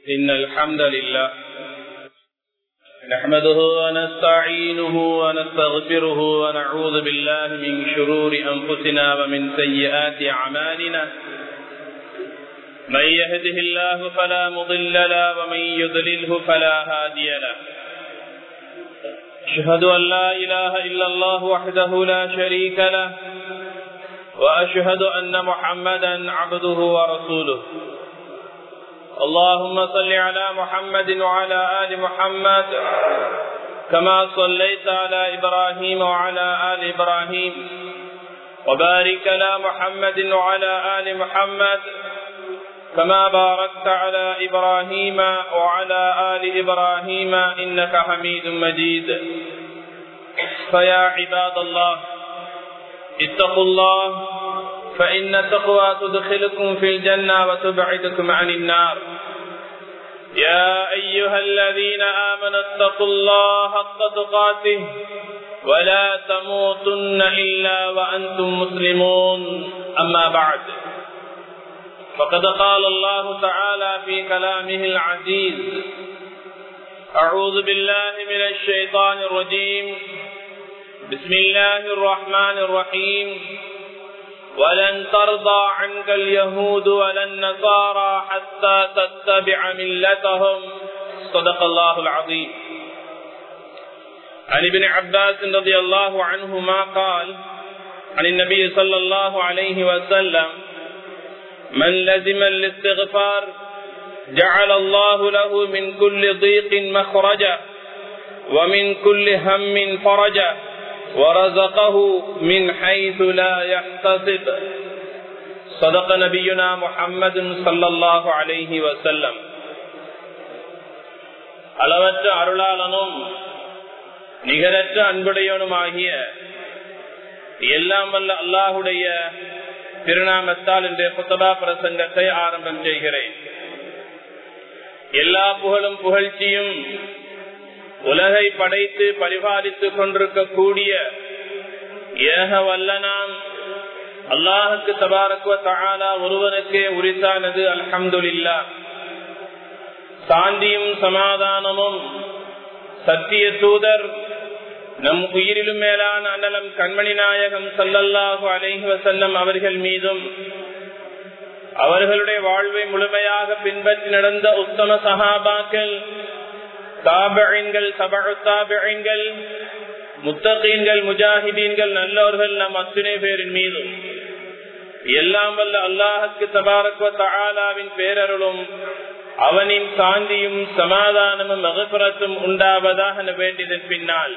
إن الحمد لله نحمده ونستعينه ونستغفره ونعوذ بالله من شرور أنفسنا ومن سيئات أعمالنا من يهده الله فلا مضل له ومن يضلله فلا هادي له أشهد أن لا إله إلا الله وحده لا شريك له وأشهد أن محمدا عبده ورسوله اللهم صل على محمد وعلى آل محمد كما صليت على إبراهيم وعلى آل إبراهيم وبارك على محمد وعلى آل محمد كما باركت على إبراهيم وعلى آل إبراهيم إنك حميد مجيد فيا عباد الله اتقوا الله فإن تقوى تدخلكم في الجنة وتبعدكم عن النار يا أيها الذين آمنوا اتقوا الله حق تقاته ولا تموتن إلا وأنتم مسلمون أما بعد فقد قال الله تعالى في كلامه العزيز أعوذ بالله من الشيطان الرجيم بسم الله الرحمن الرحيم ولن ترضى عنك اليهود ولا النصارى حتى تتبع ملتهم صدق الله العظيم عن ابن عباس رضي الله عنهما قال عن النبي صلى الله عليه وسلم من لزم الاستغفار جعل الله له من كل ضيق مخرجا ومن كل هم فرجا ورزقه من حيث لا يحتسب صدق نبينا محمد صلى الله عليه وسلم அளவற்ற அருளாளனும் நிகரற்ற அன்புடையவனுமாகிய எல்லாம் வல்ல அல்லாஹுடைய திருநாமத்தால் இன்றைய புத்தபா பிரசங்கத்தை ஆரம்பம் செய்கிறேன் எல்லா புகழும் புகழ்ச்சியும் உலகை படைத்து பரிபாலித்துக் கொண்டிருக்கக்கூடிய ஏக வல்லனாம் அல்லாஹுக்கு தபாரக்குவ தகாலா ஒருவனுக்கே உரித்தானது அல்ஹம்துல்லா சாந்தியும் சமாதானமும் சத்திய தூதர் நம் உயிரிலும் மேலான அண்ணலம் கண்மணி நாயகம் சல்லல்லாஹு அலைஹி வசல்லம் அவர்கள் மீதும் அவர்களுடைய வாழ்வை முழுமையாக பின்பற்றி நடந்த உத்தம சகாபாக்கள் தாபழின்கள் சபழ தாபழின்கள் முத்தகீன்கள் முஜாஹிதீன்கள் நல்லவர்கள் நம் அத்துணை பேரின் மீதும் எல்லாம் வல்ல அல்லாஹுக்கு தபாரக்குவ தஆலாவின் பேரருளும் அவனின் சாந்தியும் சமாதானமும் மகப்புறத்தும் உண்டாவதாக வேண்டியதன் பின்னால்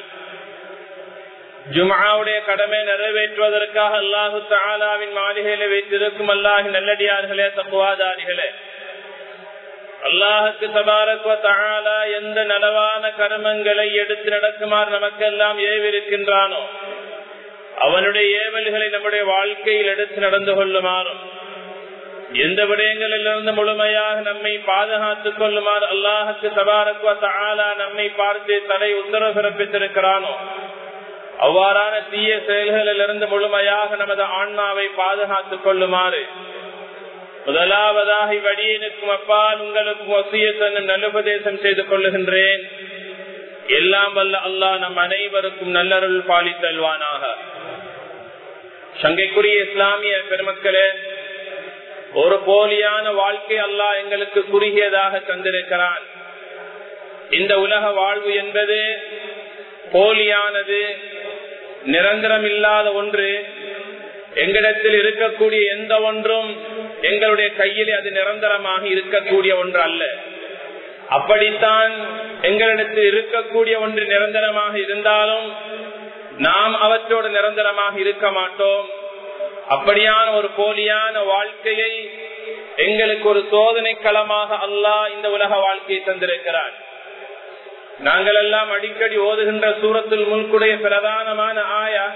ஜுமாவுடைய கடமை நிறைவேற்றுவதற்காக அல்லாஹு தாலாவின் மாளிகையில வைத்திருக்கும் அல்லாஹி நல்லடியார்களே தப்புவாதாரிகளே அல்லாஹுக்கு தபாரக்குவ எந்த நலவான கர்மங்களை எடுத்து நடக்குமாறு நமக்கெல்லாம் ஏவிருக்கின்றானோ அவனுடைய ஏவல்களை நம்முடைய வாழ்க்கையில் எடுத்து நடந்து கொள்ளுமாறும் எந்த விடயங்களிலிருந்து முழுமையாக நம்மை பாதுகாத்துக் கொள்ளுமாறு அல்லாஹுக்கு தபாரக்குவ நம்மை பார்த்து தலை உத்தரவு பிறப்பித்திருக்கிறானோ அவ்வாறான தீய செயல்களிலிருந்து முழுமையாக நமது ஆன்மாவை பாதுகாத்துக் கொள்ளுமாறு முதலாவதாக இவ்வடியனுக்கும் அப்பால் உங்களுக்கும் வசியத்தன் நல்லுபதேசம் செய்து கொள்ளுகின்றேன் எல்லாம் வல்ல அல்லாஹ் நம் அனைவருக்கும் நல்லருள் பாலித்தல்வானாக சங்கைக்குரிய இஸ்லாமிய பெருமக்களே ஒரு போலியான வாழ்க்கை அல்லாஹ் எங்களுக்கு குறுகியதாக தந்திருக்கிறான் இந்த உலக வாழ்வு என்பது போலியானது நிரந்தரம் இல்லாத ஒன்று எங்களிடத்தில் இருக்கக்கூடிய எந்த ஒன்றும் எங்களுடைய கையில் அது நிரந்தரமாக இருக்கக்கூடிய ஒன்று அல்ல அப்படித்தான் எங்களிடத்தில் இருக்கக்கூடிய ஒன்று நிரந்தரமாக இருந்தாலும் நாம் அவற்றோடு நிரந்தரமாக இருக்க மாட்டோம் அப்படியான ஒரு போலியான வாழ்க்கையை எங்களுக்கு ஒரு சோதனை களமாக அல்லாஹ் இந்த உலக வாழ்க்கையை தந்திருக்கிறார் நாங்கள் எல்லாம் அடிக்கடி ஓதுகின்ற சூரத்தில் முன்குடைய பிரதானமான ஆயா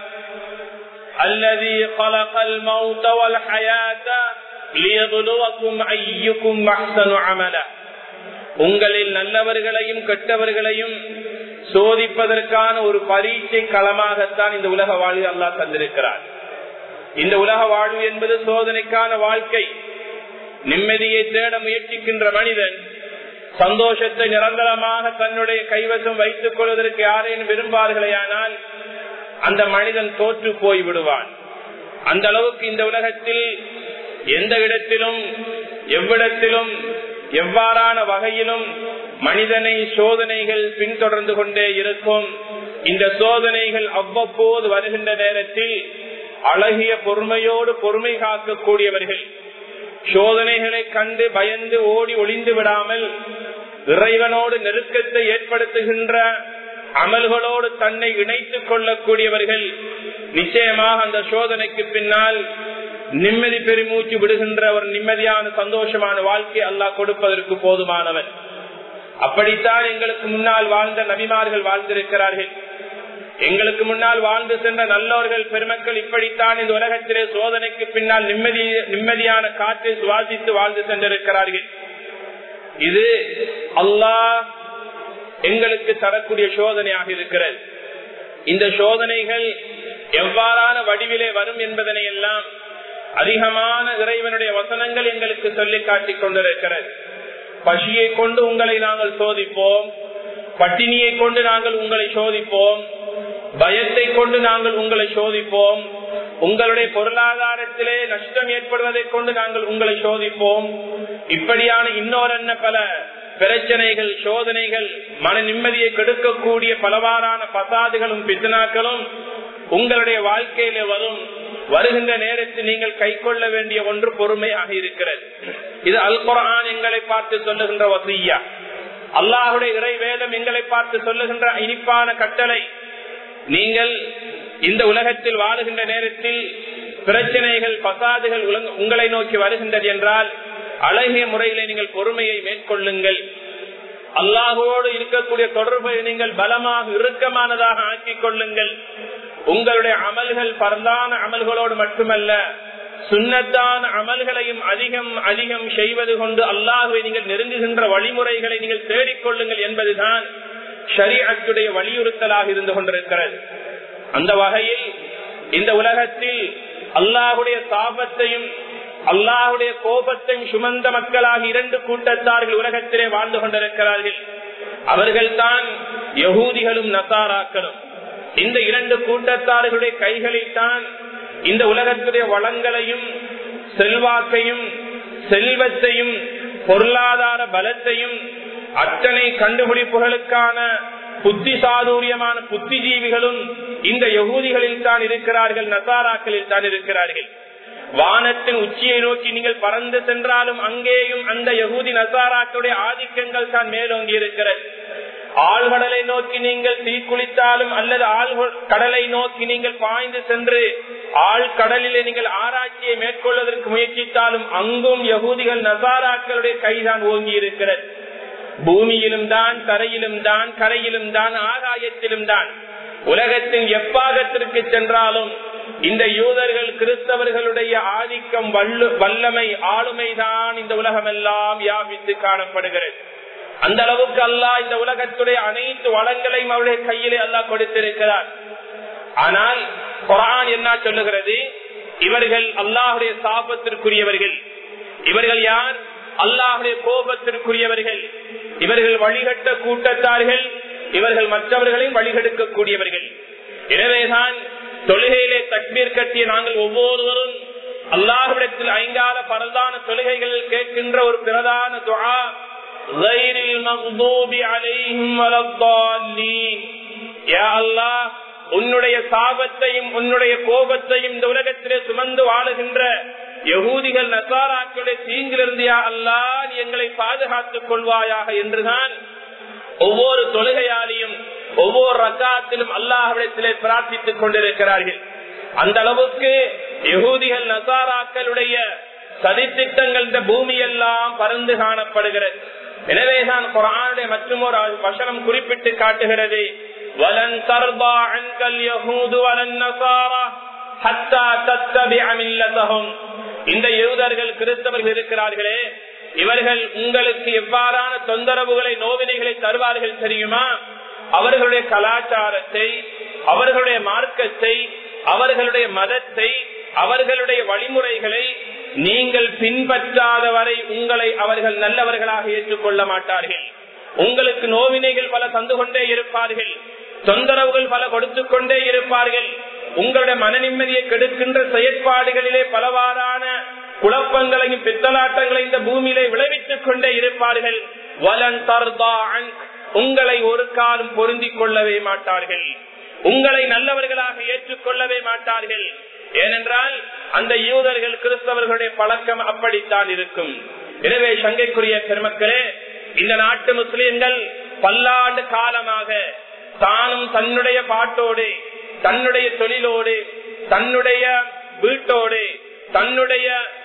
الذي خلق الموت والحياة ليبلوكم أيكم أحسن عملا உங்களில் நல்லவர்களையும் கெட்டவர்களையும் சோதிப்பதற்கான ஒரு பரீட்சை களமாகத்தான் இந்த உலக வாழ்வு அல்லாஹ் தந்திருக்கிறார் இந்த உலக வாழ்வு என்பது சோதனைக்கான வாழ்க்கை நிம்மதியை தேட முயற்சிக்கின்ற மனிதன் சந்தோஷத்தை நிரந்தரமாக தன்னுடைய கைவசம் வைத்துக் கொள்வதற்கு யாரேனும் விரும்பார்களேயானால் அந்த மனிதன் தோற்று போய் விடுவான் அந்த அளவுக்கு இந்த உலகத்தில் எந்த இடத்திலும் எவ்விடத்திலும் எவ்வாறான வகையிலும் மனிதனை சோதனைகள் பின்தொடர்ந்து கொண்டே இருக்கும் இந்த சோதனைகள் அவ்வப்போது வருகின்ற நேரத்தில் அழகிய பொறுமையோடு பொறுமை காக்கக்கூடியவர்கள் சோதனைகளை கண்டு பயந்து ஓடி ஒளிந்து விடாமல் இறைவனோடு நெருக்கத்தை ஏற்படுத்துகின்ற அமல்களோடு தன்னை இணைத்துக் கொள்ளக்கூடியவர்கள் நிச்சயமாக அந்த சோதனைக்கு பின்னால் நிம்மதி பெருமூச்சு விடுகின்ற ஒரு நிம்மதியான சந்தோஷமான வாழ்க்கை அல்லாஹ் கொடுப்பதற்கு போதுமானவன் அப்படித்தான் எங்களுக்கு முன்னால் வாழ்ந்த நபிமார்கள் வாழ்ந்திருக்கிறார்கள் எங்களுக்கு முன்னால் வாழ்ந்து சென்ற நல்லோர்கள் பெருமக்கள் இப்படித்தான் இந்த உலகத்திலே சோதனைக்கு பின்னால் நிம்மதி நிம்மதியான காற்றை சுவாசித்து வாழ்ந்து சென்றிருக்கிறார்கள் இது அல்லாஹ் எங்களுக்கு தரக்கூடிய சோதனையாக இருக்கிறது இந்த சோதனைகள் எவ்வாறான வடிவிலே வரும் என்பதனை எல்லாம் அதிகமான இறைவனுடைய வசனங்கள் எங்களுக்கு சொல்லி காட்டிக் கொண்டிருக்கிறது பசியை கொண்டு உங்களை நாங்கள் சோதிப்போம் பட்டினியை கொண்டு நாங்கள் உங்களை சோதிப்போம் பயத்தை கொண்டு நாங்கள் உங்களை சோதிப்போம் உங்களுடைய பொருளாதாரத்திலே நஷ்டம் ஏற்படுவதை கொண்டு நாங்கள் உங்களை சோதிப்போம் இப்படியான இன்னொரு பல பிரச்சனைகள் சோதனைகள் மன நிம்மதியை கெடுக்கக்கூடிய பலவாறான பசாதுகளும் பித்தனாக்களும் உங்களுடைய வாழ்க்கையில வரும் வருகின்ற நேரத்தில் நீங்கள் கை கொள்ள வேண்டிய ஒன்று பொறுமையாக இருக்கிறது இது அல் குரான் எங்களை பார்த்து சொல்லுகின்ற வசையா அல்லாஹுடைய இறை வேதம் எங்களை பார்த்து சொல்லுகின்ற இனிப்பான கட்டளை நீங்கள் இந்த உலகத்தில் வாழுகின்ற நேரத்தில் பிரச்சனைகள் பசாதுகள் உங்களை நோக்கி வருகின்றது என்றால் அழகிய முறையிலே நீங்கள் பொறுமையை மேற்கொள்ளுங்கள் அல்லாஹோடு இருக்கக்கூடிய தொடர்பை நீங்கள் பலமாக இறுக்கமானதாக ஆக்கிக் கொள்ளுங்கள் உங்களுடைய அமல்கள் பரந்தான அமல்களோடு மட்டுமல்ல சுண்ணத்தான அமல்களையும் அதிகம் அதிகம் செய்வது கொண்டு அல்லாஹுவை நீங்கள் நெருங்குகின்ற வழிமுறைகளை நீங்கள் தேடிக்கொள்ளுங்கள் என்பதுதான் ஷரீஅத்துடைய வலியுறுத்தலாக இருந்து கொண்டிருக்கிறது அந்த வகையில் இந்த உலகத்தில் அல்லாஹுடைய சாபத்தையும் அல்லாஹுடைய கோபத்தையும் சுமந்த மக்களாக இரண்டு கூட்டத்தார்கள் உலகத்திலே வாழ்ந்து கொண்டிருக்கிறார்கள் அவர்கள் தான் யகூதிகளும் நசாராக்களும் இந்த இரண்டு கூட்டத்தார்களுடைய கைகளில் தான் இந்த உலகத்துடைய வளங்களையும் செல்வாக்கையும் செல்வத்தையும் பொருளாதார பலத்தையும் அத்தனை கண்டுபிடிப்புகளுக்கான புத்தி சாதுரியமான புத்திஜீவிகளும் இந்த யகூதிகளில் தான் இருக்கிறார்கள் நசாராக்களில் தான் இருக்கிறார்கள் வானத்தின் உச்சியை நோக்கி நீங்கள் பறந்து சென்றாலும் அங்கேயும் அந்த யகூதி நசாராக்களுடைய ஆதிக்கங்கள் தான் மேலோங்கி இருக்கிறது ஆழ்கடலை நோக்கி நீங்கள் தீக்குளித்தாலும் அல்லது ஆழ் கடலை நோக்கி நீங்கள் பாய்ந்து சென்று ஆழ்கடலிலே நீங்கள் ஆராய்ச்சியை மேற்கொள்வதற்கு முயற்சித்தாலும் அங்கும் யகூதிகள் நசாராக்களுடைய கைதான் ஓங்கி இருக்கிறது பூமியிலும் தான் தரையிலும் தான் கரையிலும் தான் ஆகாயத்திலும் தான் உலகத்தின் எப்பாகத்திற்கு சென்றாலும் இந்த யூதர்கள் கிறிஸ்தவர்களுடைய ஆதிக்கம் வல்லு வல்லமை ஆளுமைதான் இந்த உலகமெல்லாம் வியாபித்து காணப்படுகிறது அந்த அளவுக்கு அல்லாஹ் இந்த உலகத்துடைய அனைத்து வளங்களையும் அவருடைய கையிலே அல்லாஹ் கொடுத்திருக்கிறார் ஆனால் குரான் என்ன சொல்லுகிறது இவர்கள் அல்லாஹுடைய சாபத்திற்குரியவர்கள் இவர்கள் யார் அல்லாஹுடைய கோபத்திற்குரியவர்கள் இவர்கள் வழிகட்ட கூட்டத்தார்கள் இவர்கள் மற்றவர்களையும் வழிகெடுக்கக்கூடியவர்கள் எனவேதான் தொழுகையிலே தக்பீர் கட்டிய நாங்கள் ஒவ்வொருவரும் அல்லாஹுடத்தில் ஐங்கால பரதான தொழுகைகளில் கேட்கின்ற ஒரு பிரதான துவா غير المغضوب عليهم ولا الضالين يا الله உன்னுடைய சாபத்தையும் உன்னுடைய கோபத்தையும் இந்த உலகத்திலே சுமந்து வாழுகின்ற யகூதிகள் நசாராக்களுடைய தீங்கிலிருந்து யா அல்லா நீ எங்களை பாதுகாத்துக் கொள்வாயாக என்றுதான் ஒவ்வொரு தொழுகையாளியும் ஒவ்வொரு ரக்காத்திலும் அல்லாஹிடத்திலே பிரார்த்தித்துக் கொண்டிருக்கிறார்கள் அந்த அளவுக்கு யகூதிகள் நசாராக்களுடைய சதித்திட்டங்கள் இந்த பூமியெல்லாம் பறந்து காணப்படுகிறது எனவேதான் குரானுடைய மற்றும் ஒரு வசனம் குறிப்பிட்டு காட்டுகிறது வலன் தர்பா அன்கல் யஹூது வலன் நசாரா ஹத்தா தத்தபிஅ மில்லதஹும் இந்த யூதர்கள் கிறிஸ்தவர்கள் இருக்கிறார்களே இவர்கள் உங்களுக்கு எவ்வாறான தொந்தரவுகளை நோவினைகளை தருவார்கள் தெரியுமா அவர்களுடைய கலாச்சாரத்தை அவர்களுடைய மார்க்கத்தை அவர்களுடைய மதத்தை அவர்களுடைய வழிமுறைகளை நீங்கள் பின்பற்றாத வரை உங்களை அவர்கள் நல்லவர்களாக ஏற்றுக்கொள்ள மாட்டார்கள் உங்களுக்கு நோவினைகள் பல தந்து கொண்டே இருப்பார்கள் தொந்தரவுகள் பல கொடுத்து கொண்டே இருப்பார்கள் உங்களுடைய மன நிம்மதியை கெடுக்கின்ற செயற்பாடுகளிலே பலவாறான குழப்பங்களையும் பித்தலாட்டங்களையும் இந்த பூமியிலே விளைவித்துக் கொண்டே இருப்பார்கள் வலன் தர்தா உங்களை ஒரு காலம் பொருந்திக் கொள்ளவே மாட்டார்கள் உங்களை நல்லவர்களாக ஏற்றுக்கொள்ளவே மாட்டார்கள் ஏனென்றால் அந்த யூதர்கள் கிறிஸ்தவர்களுடைய பழக்கம் அப்படித்தான் இருக்கும் எனவே சங்கைக்குரிய பெருமக்களே இந்த நாட்டு முஸ்லிம்கள் பல்லாண்டு காலமாக தானும் தன்னுடைய பாட்டோடு தன்னுடைய தொழிலோடு தன்னுடைய வீட்டோடு தன்னுடைய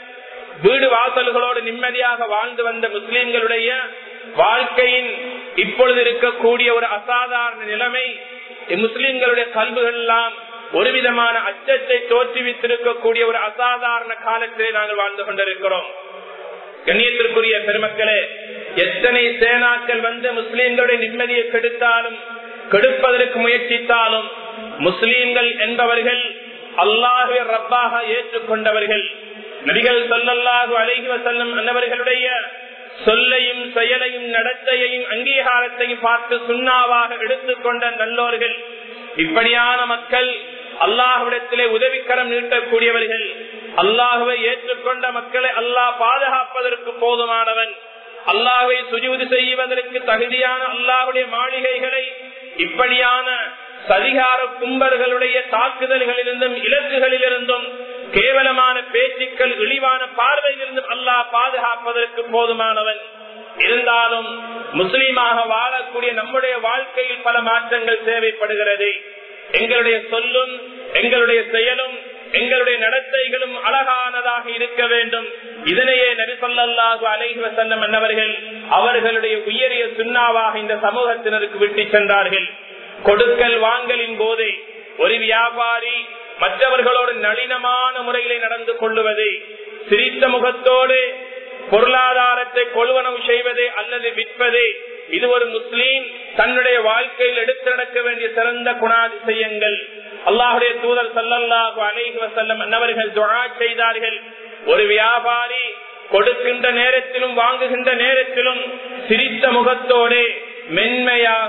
வீடு வாசல்களோடு நிம்மதியாக வாழ்ந்து வந்த முஸ்லிம்களுடைய வாழ்க்கையின் இப்பொழுது இருக்கக்கூடிய ஒரு அசாதாரண நிலைமை முஸ்லிம்களுடைய கல்விகள் எல்லாம் ஒரு விதமான அச்சத்தை தோற்றுவித்திருக்கக்கூடிய ஒரு அசாதாரண காலத்திலே நாங்கள் வாழ்ந்து கொண்டிருக்கிறோம் கண்ணியத்திற்குரிய பெருமக்களே எத்தனை சேனாக்கள் வந்து முஸ்லிம்களுடைய நிம்மதியை கெடுத்தாலும் கெடுப்பதற்கு முயற்சித்தாலும் முஸ்லீம்கள் என்பவர்கள் அல்லாஹுவை ரப்பாக ஏற்றுக்கொண்டவர்கள் நபிகள் சொல்லல்லாஹு அழகி வசல்லம் அன்னவர்களுடைய சொல்லையும் செயலையும் நடத்தையையும் அங்கீகாரத்தையும் பார்த்து சுண்ணாவாக எடுத்துக்கொண்ட நல்லோர்கள் இப்படியான மக்கள் அல்லாஹுவிடத்திலே உதவிக்கரம் நீட்டக்கூடியவர்கள் அல்லாஹுவை ஏற்றுக்கொண்ட மக்களை அல்லாஹ் பாதுகாப்பதற்கு போதுமானவன் அல்லாஹுவை சுஜூது செய்வதற்கு தகுதியான அல்லாஹுடைய மாளிகைகளை இப்படியான சதிகார கும்பர்களுடைய தாக்குதல்களிலிருந்தும் இலக்குகளிலிருந்தும் கேவலமான பேச்சுக்கள் இழிவான பார்வையிலிருந்தும் அல்லாஹ் பாதுகாப்பதற்கு போதுமானவன் இருந்தாலும் முஸ்லீமாக வாழக்கூடிய நம்முடைய வாழ்க்கையில் பல மாற்றங்கள் தேவைப்படுகிறது எங்களுடைய சொல்லும் எங்களுடைய செயலும் எங்களுடைய நடத்தைகளும் அழகானதாக இருக்க வேண்டும் இதனையே நரிசல்லாஹு அலைஹி வசல்லம் என்னவர்கள் அவர்களுடைய உயரிய சுண்ணாவாக இந்த சமூகத்தினருக்கு விட்டு சென்றார்கள் கொடுக்கல் வாங்கலின் போது ஒரு வியாபாரி மற்றவர்களோடு நளினமான முறையிலே நடந்து கொள்ளுவது சிரித்த முகத்தோடு பொருளாதாரத்தை கொள்வனவு செய்வது அல்லது விற்பது இது ஒரு முஸ்லீம் தன்னுடைய வாழ்க்கையில் எடுத்து நடக்க வேண்டிய சிறந்த குணாதிசயங்கள் அல்லாஹுடைய தூதர் சல்லல்லாஹு அலைஹி வசல்லம் என்னவர்கள் துவா செய்தார்கள் ஒரு வியாபாரி கொடுக்கின்ற நேரத்திலும் வாங்குகின்ற நேரத்திலும் சிரித்த முகத்தோடு மென்மையாக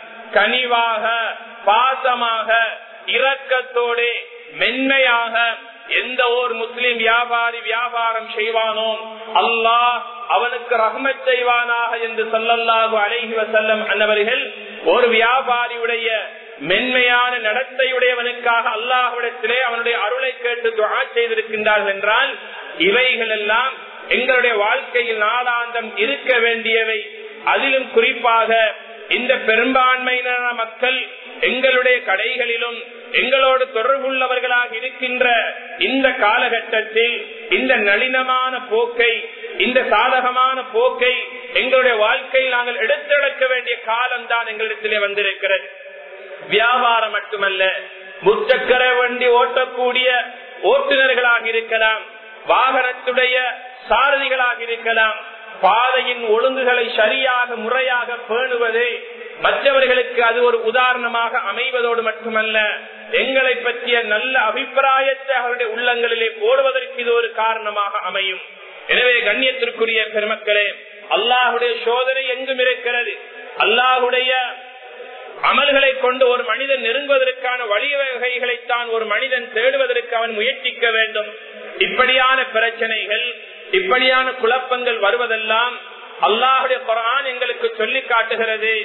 கனிவாக பாசமாக இரக்கத்தோடு மென்மையாக எந்த ஒரு முஸ்லிம் வியாபாரி வியாபாரம் செய்வானோ அல்லாஹ் அவனுக்கு ரஹ்மத் செய்வானாக என்று சொல்லல்லாஹு அலைஹி வசல்லம் அன்னவர்கள் ஒரு வியாபாரியுடைய மென்மையான நடத்தையுடையவனுக்காக அல்லாஹ்விடத்திலே அவனுடைய அருளை கேட்டு துவா செய்திருக்கின்றார்கள் என்றால் இவைகள் எல்லாம் எங்களுடைய வாழ்க்கையில் நாளாந்தம் இருக்க வேண்டியவை அதிலும் குறிப்பாக இந்த பெரும்பான்மையின மக்கள் எங்களுடைய கடைகளிலும் எங்களோடு தொடர்புள்ளவர்களாக இருக்கின்ற இந்த காலகட்டத்தில் இந்த நளினமான போக்கை இந்த சாதகமான போக்கை எங்களுடைய வாழ்க்கையில் நாங்கள் எடுத்தெடுக்க வேண்டிய காலம்தான் எங்களிடத்திலே வந்திருக்கிறது வியாபாரம் மட்டுமல்ல முச்சக்கர வண்டி ஓட்டக்கூடிய ஓட்டுநர்களாக இருக்கலாம் வாகனத்துடைய சாரதிகளாக இருக்கலாம் பாதையின் ஒழுங்குகளை சரியாக முறையாக பேணுவது மற்றவர்களுக்கு அது ஒரு உதாரணமாக அமைவதோடு மட்டுமல்ல எங்களை பற்றிய நல்ல அபிப்பிராயத்தை அவருடைய உள்ளங்களிலே போடுவதற்கு இது ஒரு காரணமாக அமையும் எனவே கண்ணியத்திற்குரிய பெருமக்களே அல்லாஹுடைய சோதனை எங்கும் இருக்கிறது அல்லாஹுடைய அமல்களை கொண்டு ஒரு மனிதன் நெருங்குவதற்கான வழிவகைகளைத்தான் ஒரு மனிதன் தேடுவதற்கு அவன் முயற்சிக்க வேண்டும் இப்படியான பிரச்சனைகள் இப்படியான குழப்பங்கள் வருவதெல்லாம் அல்லாஹுடைய குரான் எங்களுக்கு சொல்லி காட்டுகிறது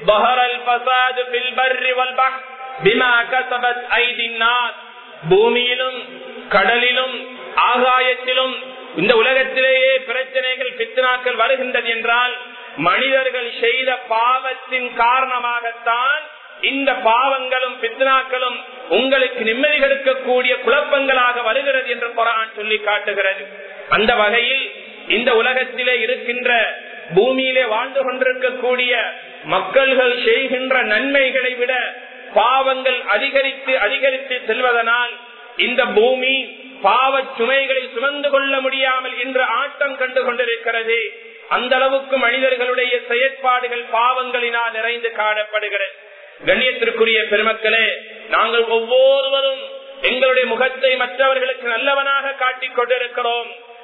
பூமியிலும் கடலிலும் ஆகாயத்திலும் இந்த உலகத்திலேயே பிரச்சனைகள் பித்னாக்கள் வருகின்றது என்றால் மனிதர்கள் செய்த பாவத்தின் காரணமாகத்தான் இந்த பாவங்களும் பித்னாக்களும் உங்களுக்கு நிம்மதி கெடுக்கக்கூடிய குழப்பங்களாக வருகிறது என்று குரான் சொல்லி காட்டுகிறது அந்த வகையில் இந்த உலகத்திலே இருக்கின்ற பூமியிலே வாழ்ந்து கொண்டிருக்கக்கூடிய மக்கள்கள் செய்கின்ற நன்மைகளை விட பாவங்கள் அதிகரித்து அதிகரித்து செல்வதனால் இந்த பூமி பாவ சுமைகளை சுமந்து கொள்ள முடியாமல் இன்று ஆட்டம் கண்டு கொண்டிருக்கிறது அந்த அளவுக்கு மனிதர்களுடைய செயற்பாடுகள் பாவங்களினால் நிறைந்து காணப்படுகிறது கண்ணியத்திற்குரிய பெருமக்களே நாங்கள் ஒவ்வொருவரும் எங்களுடைய முகத்தை மற்றவர்களுக்கு நல்லவனாக காட்டிக் கொண்டிருக்கிறோம்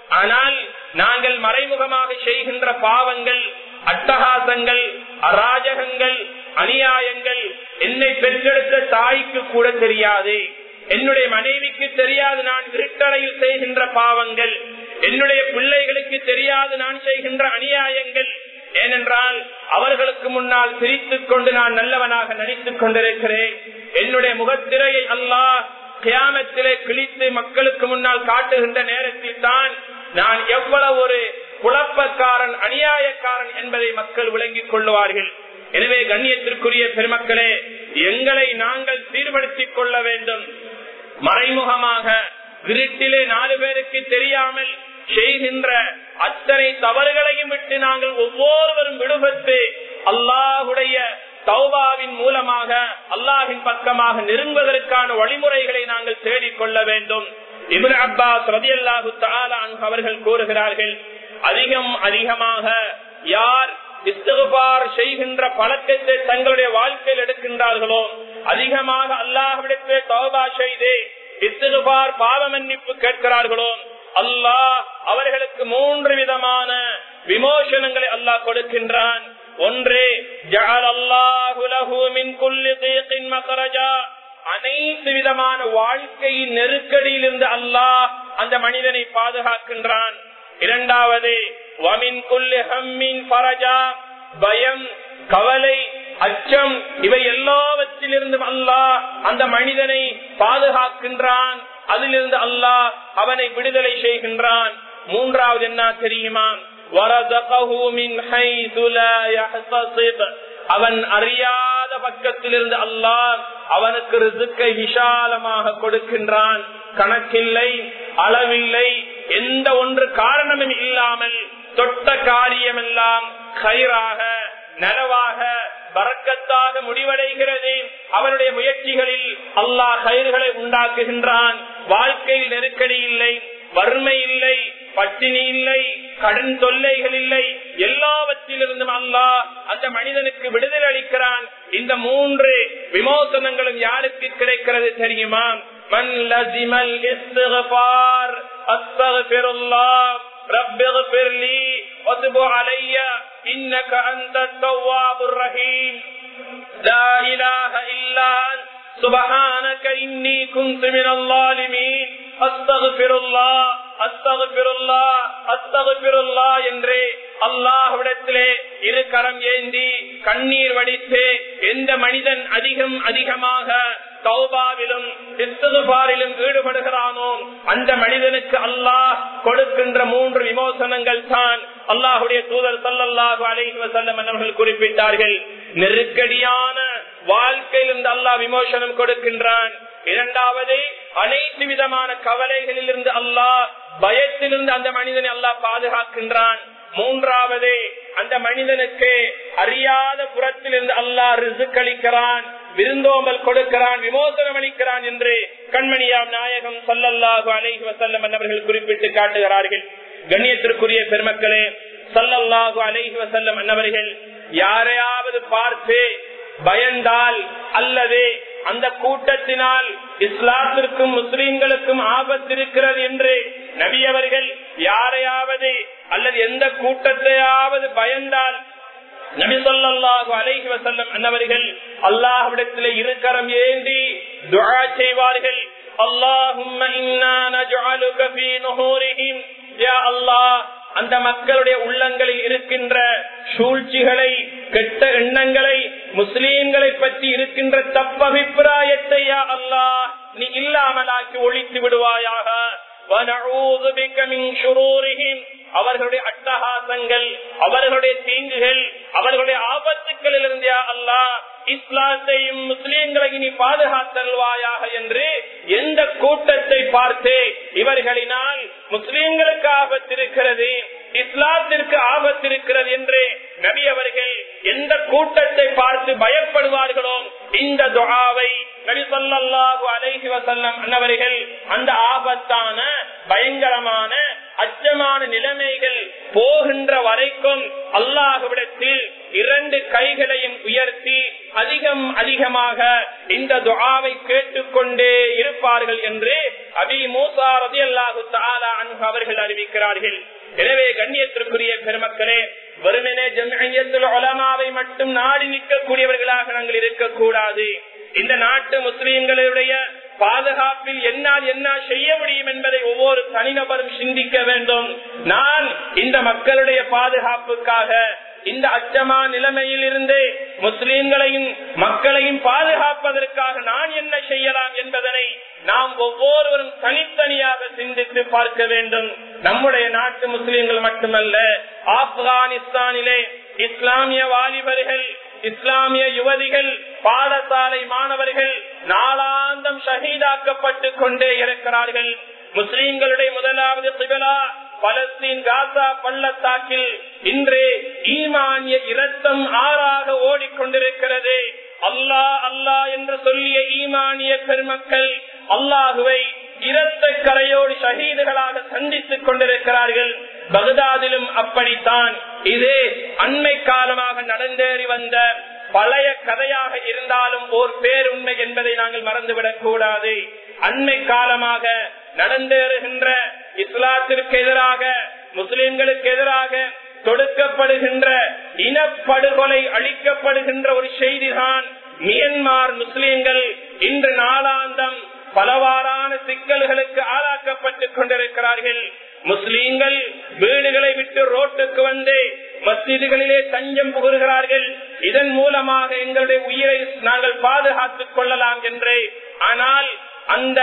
ஆனால் நாங்கள் மறைமுகமாக செய்கின்ற பாவங்கள் அட்டகாசங்கள் அராஜகங்கள் அநியாயங்கள் என்னை பெற்றெடுத்த தாய்க்கு கூட தெரியாது என்னுடைய மனைவிக்கு தெரியாது நான் இருட்டறையில் செய்கின்ற பாவங்கள் என்னுடைய பிள்ளைகளுக்கு தெரியாது நான் செய்கின்ற அநியாயங்கள் ஏனென்றால் அவர்களுக்கு முன்னால் சிரித்துக் கொண்டு நான் நல்லவனாக நடித்துக் கொண்டிருக்கிறேன் என்னுடைய முகத்திரையை அல்லாஹ் கியாமத்திலே கிழித்து மக்களுக்கு முன்னால் காட்டுகின்ற நேரத்தில் தான் நான் எவ்வளவு ஒரு குழப்பக்காரன் அநியாயக்காரன் என்பதை மக்கள் விளங்கிக் கொள்ளுவார்கள் எனவே கண்ணியத்திற்குரிய பெருமக்களே எங்களை நாங்கள் சீர்படுத்திக் கொள்ள வேண்டும் மறைமுகமாக இருட்டிலே நாலு பேருக்கு தெரியாமல் செய்கின்ற அத்தனை தவறுகளையும் விட்டு நாங்கள் ஒவ்வொருவரும் விடுபட்டு அல்லாஹுடைய தௌபாவின் மூலமாக அல்லாஹின் பக்கமாக நெருங்குவதற்கான வழிமுறைகளை நாங்கள் தேடிக்கொள்ள வேண்டும் இபின் அப்பாஸ் ரதி அல்லாஹு அவர்கள் கூறுகிறார்கள் அதிகம் அதிகமாக யார் இஸ்தகுபார் செய்கின்ற பழக்கத்தை தங்களுடைய வாழ்க்கையில் எடுக்கின்றார்களோ அதிகமாக அல்லாஹ்விடத்திலே தௌபா செய்து இஸ்தகுபார் பாவ மன்னிப்பு கேட்கிறார்களோ அல்லாஹ் அவர்களுக்கு மூன்று விதமான விமோசனங்களை அல்லாஹ் கொடுக்கின்றான் ஒன்று அனைத்து விதமான வாழ்க்கையின் நெருக்கடியில் இருந்து அல்லாஹ் அந்த மனிதனை பாதுகாக்கின்றான் இரண்டாவது வமின் குல்லி ஹம்மின் பரஜா பயம் கவலை அச்சம் இவை எல்லாவற்றிலிருந்தும் அல்லாஹ் அந்த மனிதனை பாதுகாக்கின்றான் அதிலிருந்து அல்லாஹ் அவனை விடுதலை செய்கின்றான் மூன்றாவது என்ன தெரியுமா அவன் அறியாத பக்கத்திலிருந்து அல்லாஹ் அவனுக்கு ரிசுக்கை விசாலமாக கொடுக்கின்றான் கணக்கில்லை அளவில்லை எந்த ஒன்று காரணமும் இல்லாமல் தொட்ட காரியமெல்லாம் கயிறாக நனவாக வரக்கத்தாக முடிவடைகிறது அவனுடைய முயற்சிகளில் அல்லாஹ் கயிறுகளை உண்டாக்குகின்றான் வாழ்க்கையில் நெருக்கடி இல்லை வறுமை இல்லை பட்டினி இல்லை கடன் தொல்லைகள் இல்லை எல்லாவற்றிலிருந்தும் அல்லாஹ் அந்த மனிதனுக்கு விடுதலை அளிக்கிறான் இந்த மூன்று விமோசனங்களும் யாருக்கு கிடைக்கிறது தெரியுமா من لزم الاستغفار استغفر الله رب اغفر لي وتب علي انك انت التواب الرحيم لا اله الا انت سبحانك اني كنت من الظالمين استغفر الله அஸ்தகுல்லா அஸ்தகுல்லா என்று அல்லாஹ்விடத்திலே இரு கரம் ஏந்தி கண்ணீர் வடித்து எந்த மனிதன் அதிகம் அதிகமாக தௌபாவிலும் இஸ்தகுபாரிலும் ஈடுபடுகிறானோ அந்த மனிதனுக்கு அல்லாஹ் கொடுக்கின்ற மூன்று விமோசனங்கள் தான் அல்லாஹுடைய தூதர் சல்லல்லாஹு அலைஹி வஸல்லம் அவர்கள் குறிப்பிட்டார்கள் நெருக்கடியான வாழ்க்கையிலிருந்து அல்லாஹ் விமோசனம் கொடுக்கின்றான் இரண்டாவது அனைத்து விதமான கவலைகளில் இருந்து அல்லாஹ் பயத்திலிருந்து அந்த மனிதனை அல்லாஹ் பாதுகாக்கின்றான் மூன்றாவது அந்த மனிதனுக்கு அறியாத புறத்திலிருந்து அல்லாஹ் ரிசுக் அளிக்கிறான் விருந்தோம்பல் கொடுக்கிறான் விமோசனம் அளிக்கிறான் என்று கண்மணியாம் நாயகம் சல்லல்லாஹு அலைஹி வசல்லம் அவர்கள் குறிப்பிட்டு காட்டுகிறார்கள் கண்ணியத்திற்குரிய பெருமக்களே சல்லல்லாஹு அலைஹி வசல்லம் அன்னவர்கள் யாரையாவது பார்த்து பயந்தால் அல்லது அந்த கூட்டத்தினால் இஸ்லாத்திற்கும் முஸ்லீம்களுக்கும் ஆபத்து இருக்கிறது என்று நபியவர்கள் யாரையாவது அல்லது எந்த கூட்டத்தையாவது பயந்தால் நபி சொல்லாஹு அலைஹி வசல்லம் அன்னவர்கள் அல்லாஹ்விடத்தில் இருக்கரம் ஏந்தி துஆ செய்வார்கள் اللهم إنا نجعلك في نهورهم يا الله அந்த மக்களுடைய உள்ளங்களில் இருக்கின்ற சூழ்ச்சிகளை கெட்ட எண்ணங்களை முஸ்லீம்களை பற்றி இருக்கின்ற தப்பபிப்பிராயத்தை யா அல்லாஹ் நீ இல்லாமலாக்கி ஒழித்து விடுவாயாக அவர்களுடைய அட்டகாசங்கள் அவர்களுடைய தீங்குகள் அவர்களுடைய ஆபத்துக்களில் இருந்து அல்லாஹ் இஸ்லாத்தையும் முஸ்லீம்களையும் நீ பாதுகாத்தல்வாயாக என்று எந்த கூட்டத்தை பார்த்து இவர்களினால் முஸ்லீம்களுக்கு ஆபத்து இருக்கிறது இஸ்லாத்திற்கு ஆபத்து இருக்கிறது என்று நபி அவர்கள் எந்த கூட்டத்தை பார்த்து பயப்படுவார்களோ இந்த துகாவை நபி சொல்லாஹு அலைஹி வசல்லம் அன்னவர்கள் அந்த ஆபத்தான பயங்கரமான அச்சமான நிலைமைகள் போகின்ற வரைக்கும் அல்லாஹுவிடத்தில் இரண்டு கைகளையும் உயர்த்தி அதிகம் அதிகமாக இந்த துஆவை கேட்டுக்கொண்டே இருப்பார்கள் என்று அபி மூசா ரதி அல்லாஹு அவர்கள் அறிவிக்கிறார்கள் எனவே கண்ணியத்திற்குரிய பெருமக்களே வெறுமனே ஜம்ஐயத்துல் உலமாவை மட்டும் நாடி நிற்கக்கூடியவர்களாக நாங்கள் இருக்கக்கூடாது இந்த நாட்டு முஸ்லிம்களுடைய பாதுகாப்பில் என்னால் என்ன செய்ய முடியும் என்பதை ஒவ்வொரு தனிநபரும் சிந்திக்க வேண்டும் நான் இந்த மக்களுடைய பாதுகாப்புக்காக இந்த அச்சமா நிலைமையில் இருந்து முஸ்லிம்களையும் மக்களையும் பாதுகாப்பதற்காக நான் என்ன செய்யலாம் என்பதனை நாம் ஒவ்வொருவரும் தனித்தனியாக சிந்தித்து பார்க்க வேண்டும் நம்முடைய நாட்டு முஸ்லிம்கள் மட்டுமல்ல ஆப்கானிஸ்தானிலே இஸ்லாமிய வாலிபர்கள் இஸ்லாமிய யுவதிகள் பாடசாலை மாணவர்கள் நாளாந்தம் ஷஹீதாக்கப்பட்டு கொண்டே இருக்கிறார்கள் முஸ்லிம்களுடைய முதலாவது சிவலா பலஸ்தீன் காசா பள்ளத்தாக்கில் இன்று ஈமானிய இரத்தம் ஆறாக ஓடிக்கொண்டிருக்கிறது அல்லாஹ் அல்லாஹ் என்று சொல்லிய ஈமானிய பெருமக்கள் அல்லாஹுவை இரத்த கரையோடு ஷஹீதுகளாக சந்தித்துக் கொண்டிருக்கிறார்கள் பகதாதிலும் அப்படித்தான் இது அண்மை காலமாக நடந்தேறி வந்த பழைய கதையாக இருந்தாலும் ஓர் பேருண்மை என்பதை நாங்கள் மறந்துவிடக் கூடாது அண்மை காலமாக நடந்தேறுகின்ற இஸ்லாத்திற்கு எதிராக முஸ்லிம்களுக்கு எதிராக தொடுக்கப்படுகின்ற இனப்படுகொலை அளிக்கப்படுகின்ற ஒரு செய்திதான் மியன்மார் முஸ்லிம்கள் இன்று நாளாந்தம் பலவாறான சிக்கல்களுக்கு ஆளாக்கப்பட்டுக் கொண்டிருக்கிறார்கள் முஸ்லீம்கள் வீடுகளை விட்டு ரோட்டுக்கு வந்து மசீதுகளிலே தஞ்சம் புகுகிறார்கள் இதன் மூலமாக எங்களுடைய உயிரை நாங்கள் பாதுகாத்துக் கொள்ளலாம் என்று ஆனால் அந்த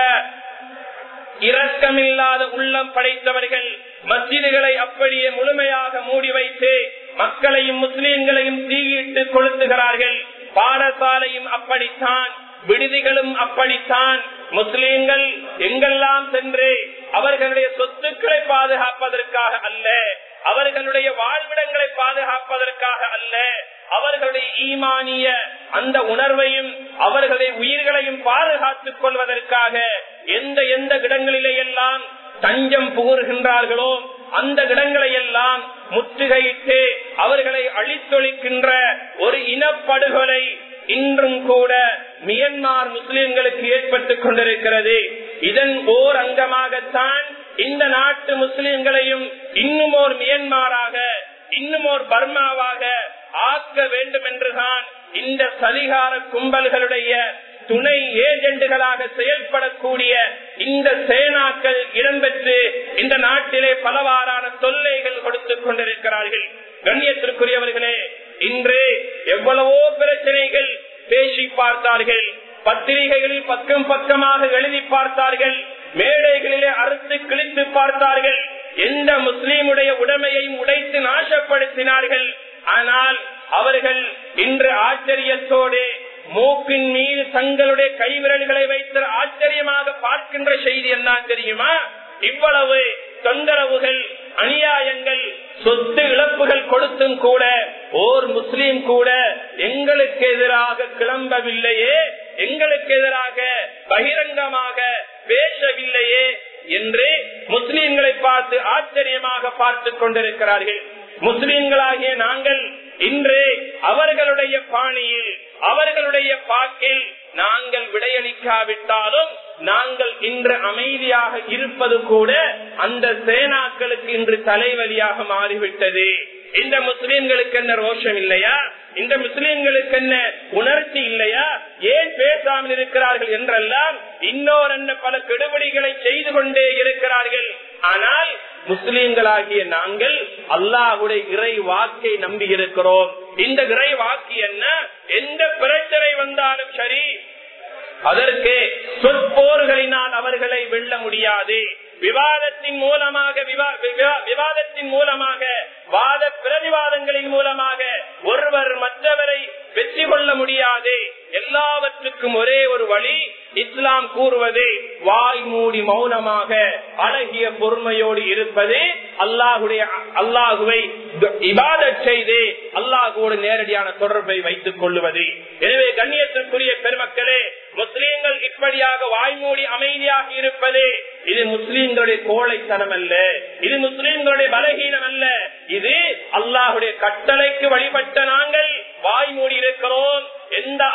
இரக்கமில்லாத உள்ளம் படைத்தவர்கள் மஸ்ஜிதுகளை அப்படியே முழுமையாக மூடி வைத்து மக்களையும் முஸ்லீம்களையும் தீயிட்டு கொளுத்துகிறார்கள் பாடசாலையும் அப்படித்தான் விடுதிகளும் அப்படித்தான் முஸ்லீம்கள் எங்கெல்லாம் சென்று அவர்களுடைய சொத்துக்களை பாதுகாப்பதற்காக அல்ல அவர்களுடைய வாழ்விடங்களை பாதுகாப்பதற்காக அல்ல அவர்களுடைய ஈமானிய அந்த உணர்வையும் அவர்களுடைய உயிர்களையும் பாதுகாத்துக் கொள்வதற்காக எந்த எந்த இடங்களிலே எல்லாம் தஞ்சம் புகுகின்றார்களோ அந்த இடங்களை எல்லாம் முற்றுகையிட்டு அவர்களை அழித்தொழிக்கின்ற ஒரு இனப்படுகொலை இன்றும் கூட மியன்மார் முஸ்லிம்களுக்கு ஏற்பட்டுக் கொண்டிருக்கிறது இதன் ஓர் அங்கமாகத்தான் இந்த நாட்டு முஸ்லிம்களையும் இன்னும் ஓர் மியன்மாராக இன்னும் ஓர் பர்மாவாக ஆக்க வேண்டும் என்றுதான் இந்த சதிகார கும்பல்களுடைய துணை ஏஜெண்டுகளாக செயல்படக்கூடிய இந்த சேனாக்கள் இடம்பெற்று இந்த நாட்டிலே பலவாறான தொல்லைகள் கொடுத்துக் கொண்டிருக்கிறார்கள் கண்ணியத்திற்குரியவர்களே இன்று எவ்வளவோ பிரச்சனைகள் பேசி பார்த்தார்கள் பத்திரிகைகளில் பக்கம் பக்கமாக எழுதி பார்த்தார்கள் மேடைகளிலே அறுத்து கிழித்து பார்த்தார்கள் எந்த முஸ்லீமுடைய உடைமையையும் உடைத்து நாசப்படுத்தினார்கள் ஆனால் அவர்கள் இன்று ஆச்சரியத்தோடு மூக்கின் மீது தங்களுடைய கைவிரல்களை வைத்து ஆச்சரியமாக பார்க்கின்ற செய்தி என்ன தெரியுமா இவ்வளவு தொந்தரவுகள் அநியாயங்கள் சொத்து இழப்புகள் கொடுத்தும் கூட ஓர் முஸ்லீம் கூட எங்களுக்கு எதிராக கிளம்பவில்லையே எங்களுக்கு எதிராக பகிரங்கமாக பேசவில்லையே என்று முஸ்லீம்களை பார்த்து ஆச்சரியமாக பார்த்துக் கொண்டிருக்கிறார்கள் முஸ்லீம்களாகிய நாங்கள் இன்று அவர்களுடைய பாணியில் அவர்களுடைய பாக்கில் நாங்கள் விடையளிக்காவிட்டாலும் நாங்கள் இன்று அமைதியாக இருப்பது கூட அந்த சேனாக்களுக்கு இன்று தலைவலியாக மாறிவிட்டது இந்த முஸ்லீம்களுக்கு என்ன ரோஷம் இல்லையா இந்த முஸ்லீம்களுக்கு என்ன உணர்ச்சி இல்லையா ஏன் பேசாமல் இருக்கிறார்கள் என்றெல்லாம் இன்னொரு என்ன பல கெடுபடிகளை செய்து கொண்டே இருக்கிறார்கள் ஆனால் முஸ்லீம்களாகிய நாங்கள் அல்லாஹுடைய இறை வாக்கை நம்பி இருக்கிறோம் இந்த இறை வாக்கு என்ன எந்த பிரச்சனை வந்தாலும் சரி அதற்கு சொற்போர்களினால் அவர்களை வெல்ல முடியாது விவாதத்தின் மூலமாக விவாதத்தின் மூலமாக வாத பிரதிவாதங்களின் மூலமாக ஒருவர் மற்றவரை வெற்றி கொள்ள முடியாது எல்லாவற்றுக்கும் ஒரே ஒரு வழி இஸ்லாம் கூறுவது வாய் மூடி மௌனமாக அழகிய பொறுமையோடு இருப்பது அல்லாஹுடைய அல்லாஹுவை இபாத செய்து அல்லாஹுவோடு நேரடியான தொடர்பை வைத்துக் கொள்ளுவது எனவே கண்ணியத்திற்குரிய பெருமக்களே முஸ்லீம்கள் இப்படியாக வாய்மூடி அமைதியாக இருப்பது இது முஸ்லீம்களுடைய கோழைத்தனம் அல்ல இது முஸ்லீம்களுடைய பலகீனம் அல்ல இது அல்லாஹுடைய கட்டளைக்கு வழிபட்ட நாங்கள் வாய் மூடி இருக்கிறோம் எந்த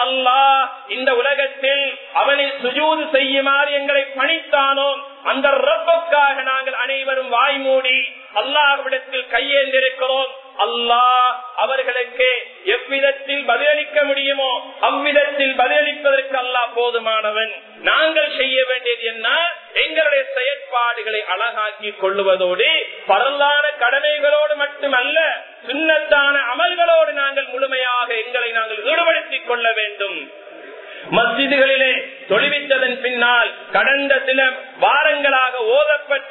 அவனை சுஜூது செய்யுமாறு எங்களை பணித்தானோ அந்த ரப்புக்காக நாங்கள் அனைவரும் வாய் மூடி அல்லாஹ்விடத்தில் கையேந்திருக்கிறோம் அல்லாஹ் அவர்களுக்கு எவ்விதத்தில் பதிலளிக்க முடியுமோ அவ்விதத்தில் பதிலளிப்பதற்கு அல்லாஹ் போதுமானவன் நாங்கள் செய்ய வேண்டியது என்ன எங்களுடைய செயற்பாடுகளை அழகாக்கி கொள்ளுவதோடு பரலான கடமைகளோடு மட்டுமல்ல சுண்ணத்தான அமல்களோடு நாங்கள் முழுமையாக எங்களை நாங்கள் ஈடுபடுத்திக் கொள்ள வேண்டும் மஸ்ஜிதுகளிலே தொழுவித்ததன் பின்னால் கடந்த சில வாரங்களாக ஓதப்பட்ட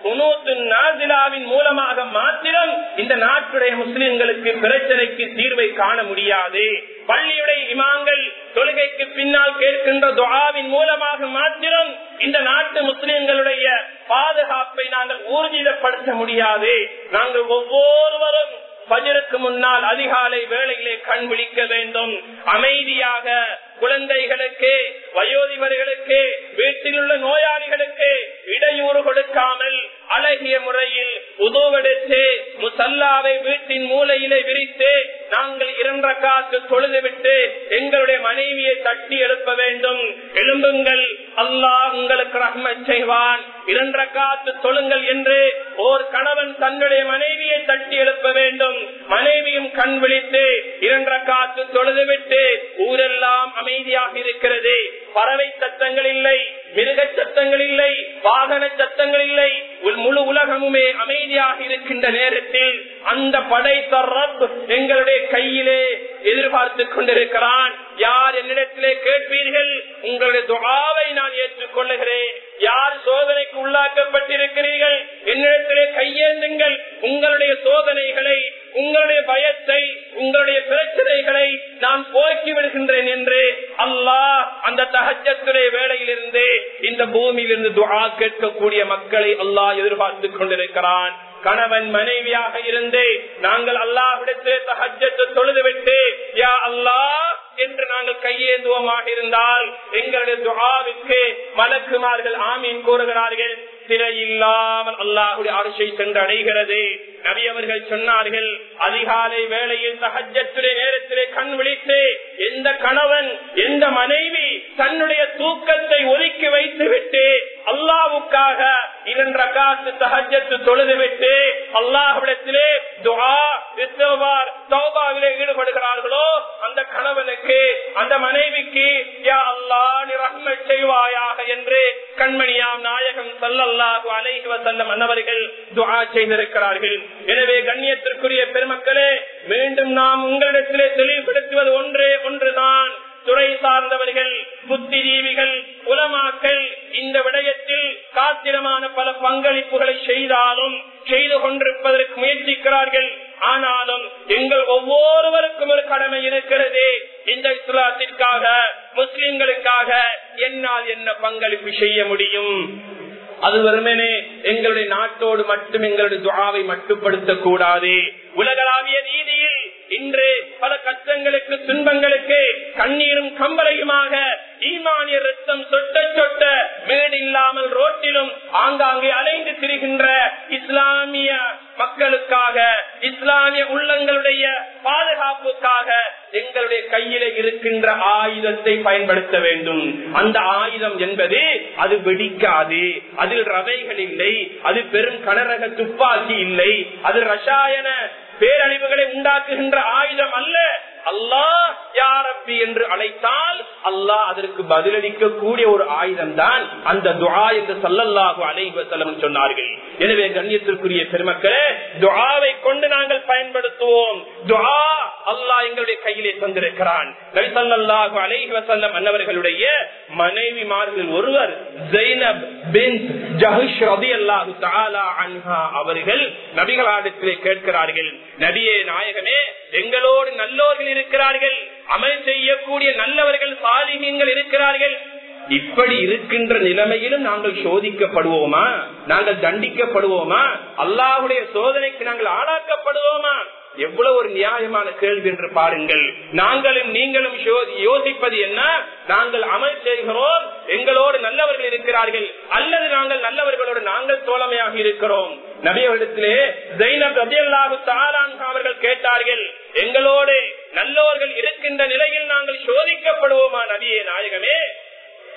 நாசிலாவின் மூலமாக மாத்திரம் இந்த நாட்டுடைய முஸ்லிம்களுக்கு பிரச்சனைக்கு தீர்வை காண முடியாது பள்ளியுடைய இமாங்கள் தொழுகைக்கு பின்னால் கேட்கின்ற துவாவின் மூலமாக மாத்திரம் இந்த நாட்டு முஸ்லிம்களுடைய பாதுகாப்பை நாங்கள் ஊர்ஜிதப்படுத்த முடியாது நாங்கள் ஒவ்வொருவரும் பஜருக்கு முன்னால் அதிகாலை வேளையிலே கண் விழிக்க வேண்டும் அமைதியாக குழந்தைகளுக்கு வயோதிபர்களுக்கு வீட்டில் உள்ள நோயாளிகளுக்கு இடையூறு கொடுக்காமல் அழகிய முறையில் உதவெடுத்து முசல்லாவை வீட்டின் மூலையிலே விரித்து நாங்கள் இரண்ட காத்து தொழுதுவிட்டு எங்களுடைய மனைவியை தட்டி எழுப்ப வேண்டும் எழும்புங்கள் அல்லாஹ் உங்களுக்கு ரஹ்மத் செய்வான் இரண்ட காத்து தொழுங்கள் என்று ஓர் கணவன் தன்னுடைய மனைவியை தட்டி எழுப்ப வேண்டும் மனைவியும் கண் விழித்து இரண்ட காத்து தொழுதுவிட்டு ஊரெல்லாம் அமைதியாக இருக்கிறது பறவை சத்தங்கள் இல்லை மிருக சத்தங்கள் இல்லை வாகன சத்தங்கள் இல்லை முழு உலகமுமே அமைதியாக இருக்கின்ற நேரத்தில் அந்த படைத்த ரப் எங்களுடைய கையிலே எதிர்பார்த்து கொண்டிருக்கிறான் யார் என்னிடத்திலே கேட்பீர்கள் உங்களுடைய துகாவை நான் ஏற்றுக்கொள்ளுகிறேன் யார் சோதனைக்கு உள்ளாக்கப்பட்டிருக்கிறீர்கள் என்னிடத்திலே கையேந்துங்கள் உங்களுடைய சோதனைகளை உங்களுடைய பயத்தை உங்களுடைய பிரச்சனைகளை நான் போக்கி விடுகின்றேன் என்று அல்லாஹ் அந்த தகஜத்துடைய வேளையிலிருந்து இந்த பூமியிலிருந்து துவா கேட்கக்கூடிய மக்களை அல்லாஹ் எதிர்பார்த்து கொண்டிருக்கிறான் கணவன் மனைவியாக இருந்து நாங்கள் அல்லாஹ்விடத்திலே தகஜத்து தொழுதுவிட்டு யா அல்லாஹ் என்று நாங்கள் கையேந்துவமாக இருந்தால் எங்களுடைய துகாவுக்கு மலக்குமார்கள் ஆமீன் கூறுகிறார்கள் திரை இல்லாமல் அல்லாஹுடைய அரசை சென்று அடைகிறது நபி அவர்கள் சொன்னார்கள் அதிகாலை வேளையில் தகஜத்துடைய நேரத்திலே கண் விழித்து எந்த கணவன் எந்த மனைவி தன்னுடைய தூக்கத்தை ஒதுக்கி வைத்து விட்டு அல்லாவுக்காக இரண்டு காசு தகஜத்து தொழுது விட்டு அல்லாஹ்விடத்திலே துவா தௌபாவிலே ஈடுபடுகிறார்களோ அந்த கணவனுக்கு அந்த மனைவிக்கு யா அல்லா நீ ரஹ்மை செய்வாயாக என்று கண்மணியாம் நாயகம் சல்லல்லாஹு அலைஹி வஸல்லம் அன்னவர்கள் துஆ செய்திருக்கிறார்கள் எனவே கண்ணியத்திற்குரிய பெருமக்களே மீண்டும் நாம் உங்களிடத்திலே தெளிவுபடுத்துவது ஒன்றே ஒன்றுதான் துறை சார்ந்தவர்கள் புத்திஜீவிகள் உலமாக்கள் இந்த விடயத்தில் காத்திரமான பல பங்களிப்புகளை செய்தாலும் செய்து கொண்டிருப்பதற்கு முயற்சிக்கிறார்கள் ஆனாலும் எங்கள் ஒவ்வொருவருக்கும் ஒரு கடமை இருக்கிறது இந்த இஸ்லாத்திற்காக முஸ்லிம்களுக்காக என்னால் என்ன பங்களிப்பு செய்ய முடியும் அது வெறுமனே எங்களுடைய நாட்டோடு மட்டும் எங்களுடைய துவாவை மட்டுப்படுத்த கூடாது உலகளாவிய ரீதியில் இன்று பல கஷ்டங்களுக்கு துன்பங்களுக்கு கண்ணீரும் கம்பளையுமாக ஈமானிய ரத்தம் சொட்ட சொட்ட மேடு இல்லாமல் ரோட்டிலும் ஆங்காங்கே அலைந்து திரிகின்ற இஸ்லாமிய மக்களுக்காக இஸ்லாமிய உள்ளங்களுடைய பாதுகாப்புக்காக எங்களுடைய கையில இருக்கின்ற ஆயுதத்தை பயன்படுத்த வேண்டும் அந்த ஆயுதம் என்பது அது வெடிக்காது அதில் ரவைகள் இல்லை அது பெரும் கனரக துப்பாக்கி இல்லை அது ரசாயன பேரழிவுகளை உண்டாக்குகின்ற ஆயுதம் அல்ல அல்லாஹ் யாரப்பி என்று அழைத்தால் அல்லாஹ் அதற்கு பதிலளிக்க கூடிய ஒரு ஆயுதம் தான் அந்த துவா என்று சல்லல்லாஹு அலைவசலம் சொன்னார்கள் எனவே கண்ணியத்திற்குரிய பெருமக்களே துவாவை கொண்டு நாங்கள் பயன்படுத்துவோம் துவா அல்லாஹ் எங்களுடைய கையிலே தந்திருக்கிறான் நபிசல்லாஹு அலைஹி வசல்லம் அன்னவர்களுடைய மனைவிமார்கள் ஒருவர் ஜெய்னப் பின் ஜஹுஷ் ரதி அல்லாஹு தாலா அன்ஹா அவர்கள் நபிகளாடத்திலே கேட்கிறார்கள் நபியே நாயகமே எங்களோடு நல்லோர்கள் இருக்கிறார்கள் அமல் செய்யக்கூடிய நல்லவர்கள் சாலிகங்கள் இருக்கிறார்கள் இப்படி இருக்கின்ற நிலைமையிலும் நாங்கள் சோதிக்கப்படுவோமா நாங்கள் தண்டிக்கப்படுவோமா அல்லாஹுடைய சோதனைக்கு நாங்கள் ஆளாக்கப்படுவோமா எவ்வளவு ஒரு நியாயமான கேள்வி என்று பாருங்கள் நாங்களும் நீங்களும் யோசிப்பது என்ன நாங்கள் அமல் செய்கிறோம் எங்களோடு நல்லவர்கள் இருக்கிறார்கள் அல்லது நாங்கள் நல்லவர்களோடு நாங்கள் தோழமையாக இருக்கிறோம் நபியவரிடத்திலே ஜெயினப் ரபியல்லாஹு தாலான் அவர்கள் கேட்டார்கள் எங்களோடு நல்லவர்கள் இருக்கின்ற நிலையில் நாங்கள் சோதிக்கப்படுவோமா நபியே நாயகமே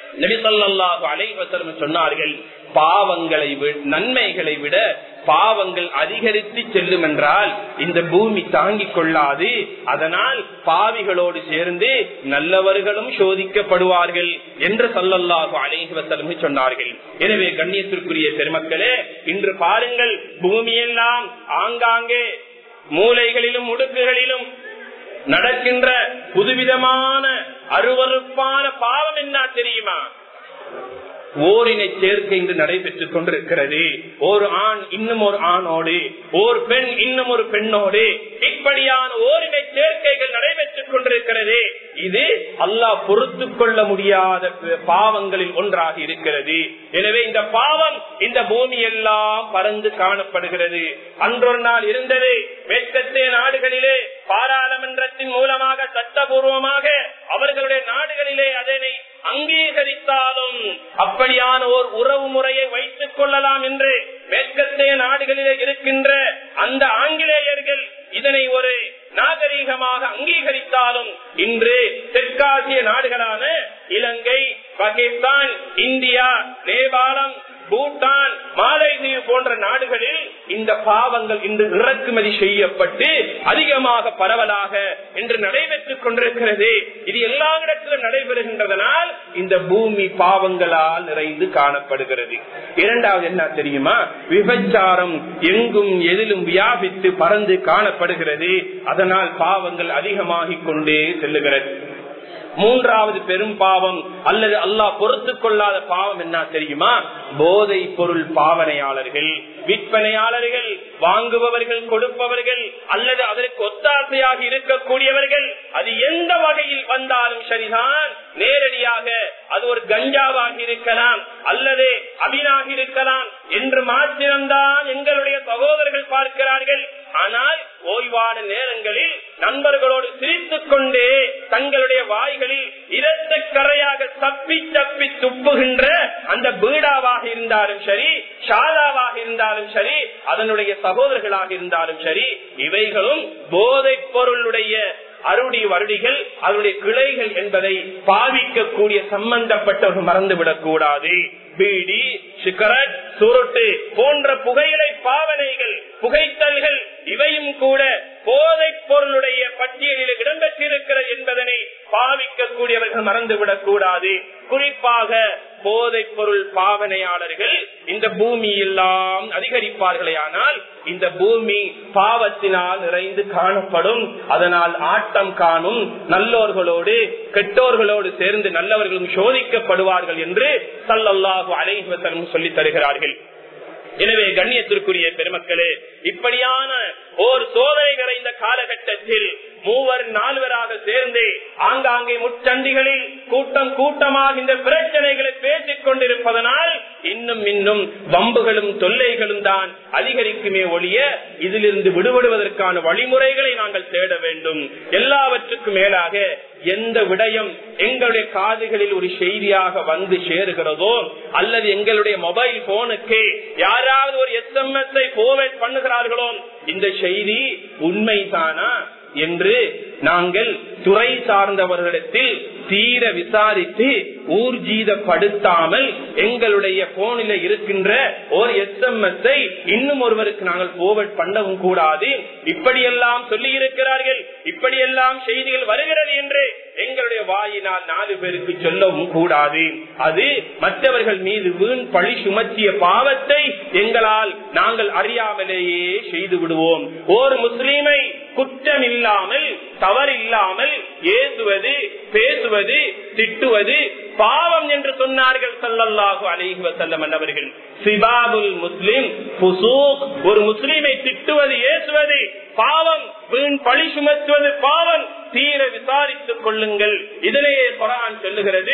நபிசல்லாஹு அலைவசரம் சொன்னார்கள் பாவங்களை நன்மைகளை விட பாவங்கள் அதிகரித்து செல்லும் என்றால் இந்த பூமி தாங்கிக் கொள்ளாது அதனால் பாவிகளோடு சேர்ந்து நல்லவர்களும் சோதிக்கப்படுவார்கள் என்று சொல்லல்லாஹு அலைஹி வசலம் சொன்னார்கள் எனவே கண்ணியத்திற்குரிய பெருமக்களே இன்று பாருங்கள் பூமியெல்லாம் ஆங்காங்கே மூலைகளிலும் உடுக்குகளிலும் நடக்கின்ற புதுவிதமான அருவறுப்பான பாவம் என்ன தெரியுமா ஓரினை சேர்க்கை இன்று நடைபெற்றுக் கொண்டிருக்கிறது ஒரு ஆண் இன்னும் ஒரு ஆணோடு ஒரு பெண் இன்னும் ஒரு பெண்ணோடு இப்படியான ஓரினை சேர்க்கைகள் நடைபெற்றுக் கொண்டிருக்கிறது இது அல்லாஹ் பொறுத்து கொள்ள முடியாத பாவங்களில் ஒன்றாக இருக்கிறது எனவே இந்த பாவம் இந்த பூமி எல்லாம் பறந்து காணப்படுகிறது அன்றொரு நாள் இருந்தது மேற்கத்திய நாடுகளிலே பாராளுமன்றத்தின் மூலமாக சட்டபூர்வமாக அவர்களுடைய நாடுகளிலே அதனை அங்கீகரித்தாலும் அப்படியான ஓர் உறவு முறையை வைத்துக் கொள்ளலாம் என்று மேற்கத்தைய நாடுகளிலே இருக்கின்ற அந்த ஆங்கிலேயர்கள் இதனை ஒரு நாகரீகமாக அங்கீகரித்தாலும் இன்று தெற்காசிய நாடுகளான இலங்கை பாகிஸ்தான் இந்தியா நேபாளம் பூட்டான் மாலைதீவு போன்ற நாடுகளில் இந்த பாவங்கள் இன்று இறக்குமதி செய்யப்பட்டு அதிகமாக பரவலாக இன்று நடைபெற்றுக் கொண்டிருக்கிறது இது எல்லா இடத்திலும் நடைபெறுகின்றதனால் இந்த பூமி பாவங்களால் நிறைந்து காணப்படுகிறது இரண்டாவது என்ன தெரியுமா விபச்சாரம் எங்கும் எதிலும் வியாபித்து பறந்து காணப்படுகிறது அதனால் பாவங்கள் அதிகமாகிக் கொண்டே செல்லுகிறது மூன்றாவது பெரும் பாவம் அல்லது அல்லாஹ் பொறுத்து கொள்ளாத பாவம் என்ன தெரியுமா போதை பொருள் பாவனையாளர்கள் விற்பனையாளர்கள் வாங்குபவர்கள் கொடுப்பவர்கள் அல்லது அதற்கு ஒத்தாசையாக இருக்கக்கூடியவர்கள் அது எந்த வகையில் வந்தாலும் சரிதான் நேரடியாக அது ஒரு கஞ்சாவாக இருக்கலாம் அல்லது அபினாக இருக்கலாம் என்று மாத்திரம்தான் எங்களுடைய சகோதரர்கள் பார்க்கிறார்கள் ஆனால் ஓய்வான நேரங்களில் நண்பர்களோடு சிரித்துக் கொண்டே தங்களுடைய வாய்களில் இரத்த கரையாக தப்பி தப்பி துப்புகின்ற அந்த பீடாவாக இருந்தாலும் சரி ஷாலாவாக இருந்தாலும் சரி அதனுடைய சகோதரர்களாக இருந்தாலும் சரி இவைகளும் போதைப் பொருளுடைய அருடி வருடிகள் அதனுடைய கிளைகள் என்பதை பாவிக்கக்கூடிய சம்பந்தப்பட்டவர்கள் மறந்துவிடக் கூடாது பீடி சிகரெட் சுருட்டு போன்ற புகையிலை பாவனைகள் புகைத்தல்கள் இவையும் கூட போதைப் பொருளுடைய பட்டியலில் இடம்பெற்றிருக்கிறது என்பதனை பாவிக்கக்கூடியவர்கள் மறந்துவிடக் கூடாது குறிப்பாக போதைப் பொருள் பாவனையாளர்கள் இந்த பூமி எல்லாம் அதிகரிப்பார்களே ஆனால் இந்த பூமி பாவத்தினால் நிறைந்து காணப்படும் அதனால் ஆட்டம் காணும் நல்லோர்களோடு கெட்டோர்களோடு சேர்ந்து நல்லவர்களும் சோதிக்கப்படுவார்கள் என்று சல்லல்லாஹு அலைவசம் சொல்லித் தருகிறார்கள் எனவே கண்ணியத்திற்குரிய பெருமக்களே இப்படியான ஓர் சோதனை நிறைந்த காலகட்டத்தில் மூவர் நால்வராக சேர்ந்து ஆங்காங்கே முச்சந்திகளில் கூட்டம் கூட்டமாக இந்த பிரச்சனைகளை பேசிக் கொண்டிருப்பதனால் இன்னும் இன்னும் வம்புகளும் தொல்லைகளும் தான் அதிகரிக்குமே ஒழிய இதிலிருந்து விடுபடுவதற்கான வழிமுறைகளை நாங்கள் தேட வேண்டும் எல்லாவற்றுக்கும் மேலாக எந்த விடயம் எங்களுடைய காதுகளில் ஒரு செய்தியாக வந்து சேருகிறதோ அல்லது எங்களுடைய மொபைல் போனுக்கு யாராவது ஒரு எஸ் எம் எஸ் போவேட் பண்ணுகிறார்களோ இந்த செய்தி உண்மைதானா என்று நாங்கள் துறை சார்ந்தவர்களிடத்தில் தீர விசாரித்து ஊர்ஜீதப்படுத்தாமல் எங்களுடைய போனில இருக்கின்ற ஒரு எஸ் எம் எஸ் இன்னும் ஒருவருக்கு நாங்கள் போவட் பண்ணவும் கூடாது இப்படியெல்லாம் சொல்லி இருக்கிறார்கள் இப்படியெல்லாம் செய்திகள் வருகிறது என்று எங்களுடைய வாயினால் நாலு பேருக்கு சொல்லவும் கூடாது அது மற்றவர்கள் மீது வீண் பழி சுமத்திய பாவத்தை எங்களால் நாங்கள் அறியாமலேயே செய்து விடுவோம் ஒரு முஸ்லீமை குற்றம் இல்லாமல் தவறில்லாமல் ஏசுவது பேசுவது திட்டுவது பாவம் என்று சொன்னார்கள் சல்லல்லாஹு அலைஹி வசல்லம் அவர்கள் சிபாபுல் முஸ்லிம் ஒரு முஸ்லீமை திட்டுவது ஏசுவது பாவம் வீண் பழி சுமத்துவது பாவம் தீர விசாரித்துக் கொள்ளுங்கள் இதனையே குரான் சொல்லுகிறது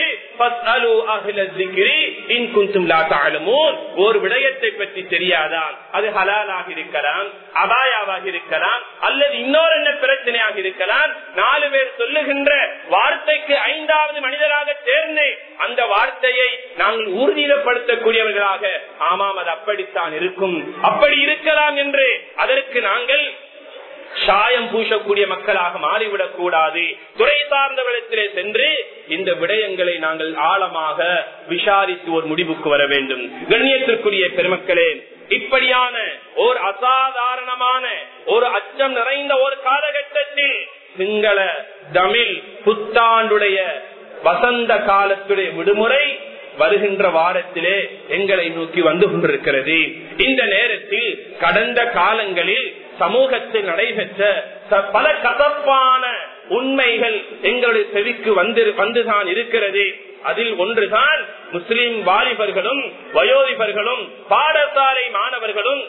ஒரு விடயத்தை பற்றி தெரியாதா அது ஹலாலாக இருக்கலாம் அபாயாவாக இருக்கலாம் அல்லது இன்னொரு என்ன பிரச்சனையாக இருக்கலாம் நாலு பேர் சொல்லுகின்ற வார்த்தைக்கு ஐந்தாவது மனிதராக சேர்ந்து அந்த வார்த்தையை நாங்கள் ஊர்ஜிதப்படுத்தக்கூடியவர்களாக ஆமாம் அது அப்படித்தான் இருக்கும் அப்படி இருக்கலாம் என்று அதற்கு நாங்கள் சாயம் பூசக்கூடிய மக்களாக மாறிவிடக் கூடாது துறை சார்ந்தவரிடத்திலே சென்று இந்த விடயங்களை நாங்கள் ஆழமாக விசாரித்து ஒரு முடிவுக்கு வர வேண்டும் கண்ணியத்திற்குரிய பெருமக்களே இப்படியான ஒரு அசாதாரணமான ஒரு அச்சம் நிறைந்த ஒரு காலகட்டத்தில் சிங்கள தமிழ் புத்தாண்டுடைய வசந்த காலத்துடைய விடுமுறை வருகின்ற வாரத்திலே எங்களை நோக்கி வந்து கொண்டிருக்கிறது இந்த நேரத்தில் கடந்த காலங்களில் சமூகத்தில் நடைபெற்ற ச- பல கசப்பான உண்மைகள் எங்களுடைய செவிக்கு வந்து வந்துதான் இருக்கிறது அதில் ஒன்றுதான் முஸ்லிம் வாலிபர்களும் வயோதிபர்களும் பாடசாலை மாணவர்களும்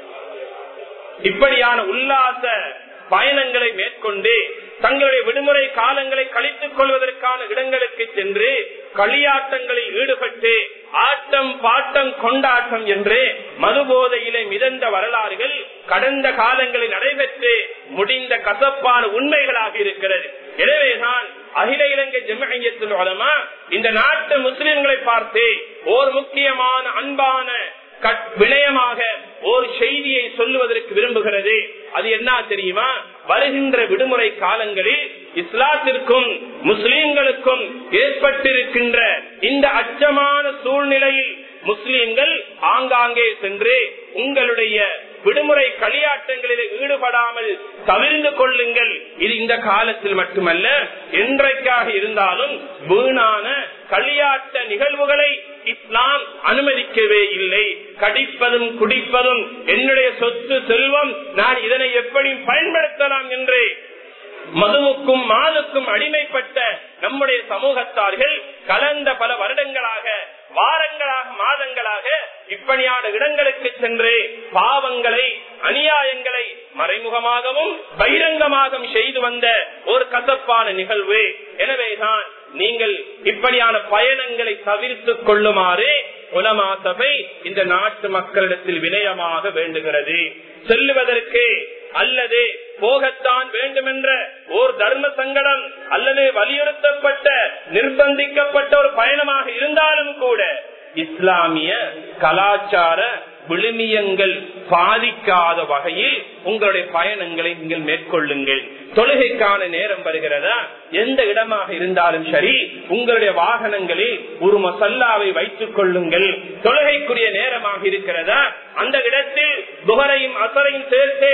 இப்படியான உல்லாச பயணங்களை மேற்கொண்டு தங்களுடைய விடுமுறை காலங்களை கழித்துக் கொள்வதற்கான இடங்களுக்கு சென்று களியாட்டங்களில் ஈடுபட்டு ஆட்டம் பாட்டம் கொண்டாட்டம் என்று மதுபோதையிலே மிதந்த வரலாறுகள் கடந்த காலங்களில் நடைபெற்று முடிந்த கசப்பான உண்மைகளாக இருக்கிறது எனவேதான் அகில இலங்கை ஜெமியத்தில் வளமா இந்த நாட்டு முஸ்லிம்களை பார்த்து ஓர் முக்கியமான அன்பான கட்- வினயமாக ஒரு செய்தியை சொல்லுவதற்கு விரும்புகிறது அது என்ன தெரியுமா வருகின்ற விடுமுறை காலங்களில் இஸ்லாத்திற்கும் முஸ்லிம்களுக்கும் ஏற்பட்டிருக்கின்ற இந்த அச்சமான சூழ்நிலையில் முஸ்லிம்கள் ஆங்காங்கே சென்று உங்களுடைய விடுமுறை களியாட்டங்களில் ஈடுபடாமல் தவிர்ந்து கொள்ளுங்கள் இது இந்த காலத்தில் மட்டுமல்ல என்றைக்காக இருந்தாலும் வீணான களியாட்ட நிகழ்வுகளை இஸ்லாம் அனுமதிக்கவே இல்லை கடிப்பதும் குடிப்பதும் என்னுடைய சொத்து செல்வம் நான் இதனை எப்படி பயன்படுத்தலாம் என்று மதுவுக்கும் மாலுக்கும் அடிமைப்பட்ட நம்முடைய சமூகத்தார்கள் கலந்த பல வருடங்களாக வாரங்களாக மாதங்களாக இப்படியான இடங்களுக்கு சென்று பாவங்களை அநியாயங்களை மறைமுகமாகவும் பகிரங்கமாகவும் செய்து வந்த ஒரு கசப்பான நிகழ்வு எனவேதான் நீங்கள் இப்படியான பயணங்களை தவிர்த்துக் கொள்ளுமாறு உலமா சபை இந்த நாட்டு மக்களிடத்தில் வினயமாக வேண்டுகிறது செல்லுவதற்கு அல்லது போகத்தான் வேண்டும் என்ற ஓர் தர்ம சங்கடம் அல்லது வலியுறுத்தப்பட்ட நிர்பந்திக்கப்பட்ட ஒரு பயணமாக இருந்தாலும் கூட இஸ்லாமிய கலாச்சார விழுமியங்கள் பாதிக்காத வகையில் உங்களுடைய பயணங்களை நீங்கள் மேற்கொள்ளுங்கள் தொழுகைக்கான நேரம் வருகிறதா எந்த இடமாக இருந்தாலும் சரி உங்களுடைய வாகனங்களில் ஒரு மசல்லாவை வைத்துக் கொள்ளுங்கள் தொழுகைக்குரிய நேரமாக இருக்கிறதா அந்த இடத்தில் புகரையும் அசரையும் சேர்த்து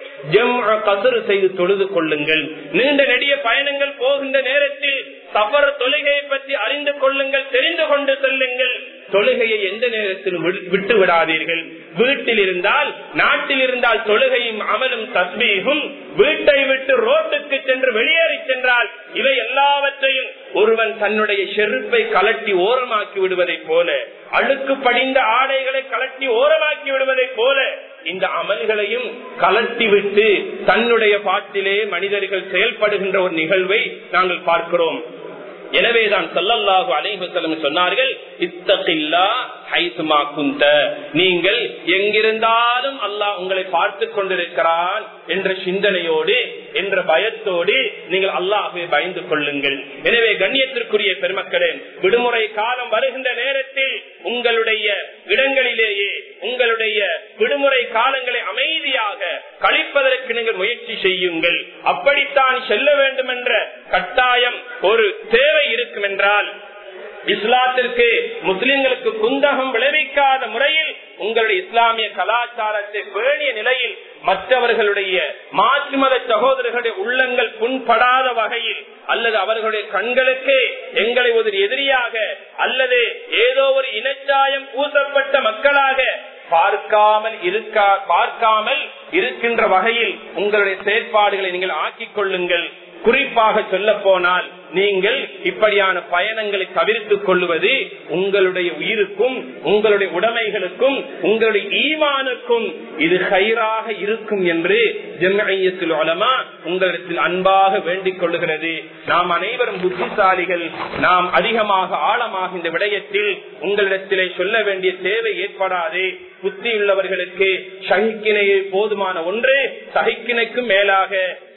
ஜம்அ கசரு செய்து தொழுது கொள்ளுங்கள் நீண்ட நெடிய பயணங்கள் போகின்ற நேரத்தில் சபர் தொழுகையை பற்றி அறிந்து கொள்ளுங்கள் தெரிந்து கொண்டு செல்லுங்கள் தொழுகையை எந்த நேரத்திலும் விடு- விட்டு விடாதீர்கள் வீட்டில் இருந்தால் நாட்டில் இருந்தால் தொழுகையும் அமலும் தஸ்மீகும் வீட்டை விட்டு ரோட்டுக்கு சென்று வெளியேறி சென்றால் இவை எல்லாவற்றையும் ஒருவன் தன்னுடைய செருப்பை கலட்டி ஓரமாக்கி விடுவதைப் போல அழுக்கு படிந்த ஆடைகளை கலட்டி ஓரமாக்கி விடுவதைப் போல இந்த அமல்களையும் கலட்டி விட்டு தன்னுடைய பாட்டிலே மனிதர்கள் செயல்படுகின்ற ஒரு நிகழ்வை நாங்கள் பார்க்கிறோம் எனவேதான் சல்லல்லாஹு அலைஹி வஸல்லம் சொன்னார்கள் இத்தகில்லா ஹைசுமா குந்த நீங்கள் எங்கிருந்தாலும் அல்லாஹ் உங்களை பார்த்து கொண்டிருக்கிறான் என்ற சிந்தனையோடு என்ற பயத்தோடு நீங்கள் அல்லாஹை பயந்து கொள்ளுங்கள் எனவே கண்ணியத்திற்குரிய பெருமக்களே விடுமுறை காலம் வருகின்ற நேரத்தில் உங்களுடைய இடங்களிலேயே உங்களுடைய விடுமுறை காலங்களை அமைதியாக கழிப்பதற்கு நீங்கள் முயற்சி செய்யுங்கள் அப்படித்தான் செல்ல வேண்டும் என்ற கட்டாயம் ஒரு தேவை இருக்கும் என்றால் இஸ்லாத்திற்கு முஸ்லிம்களுக்கு குந்தகம் விளைவிக்காத முறையில் உங்களுடைய இஸ்லாமிய கலாச்சாரத்தை பேணிய நிலையில் மற்றவர்களுடைய மாற்று மத சகோதரர்களுடைய உள்ளங்கள் புண்படாத வகையில் அல்லது அவர்களுடைய கண்களுக்கு எங்களை ஒரு எதிரியாக அல்லது ஏதோ ஒரு இனச்சாயம் பூசப்பட்ட மக்களாக பார்க்காமல் இருக்கா பார்க்காமல் இருக்கின்ற வகையில் உங்களுடைய செயற்பாடுகளை நீங்கள் ஆக்கிக் கொள்ளுங்கள் குறிப்பாக சொல்ல போனால் நீங்கள் இப்படியான பயணங்களை தவிர்த்துக் கொள்வது உங்களுடைய உயிருக்கும் உங்களுடைய உடைமைகளுக்கும் உங்களுடைய ஈமானுக்கும் இது கயிறாக இருக்கும் என்று ஜெம்மையத்தில் உலமா உங்களிடத்தில் அன்பாக வேண்டிக் கொள்ளுகிறது நாம் அனைவரும் புத்திசாலிகள் நாம் அதிகமாக ஆழமாக இந்த விடயத்தில் உங்களிடத்திலே சொல்ல வேண்டிய தேவை ஏற்படாது புத்தியுள்ளவர்களுக்கு சகிக்கினையே போதுமான ஒன்று சகிக்கினைக்கும் மேலாக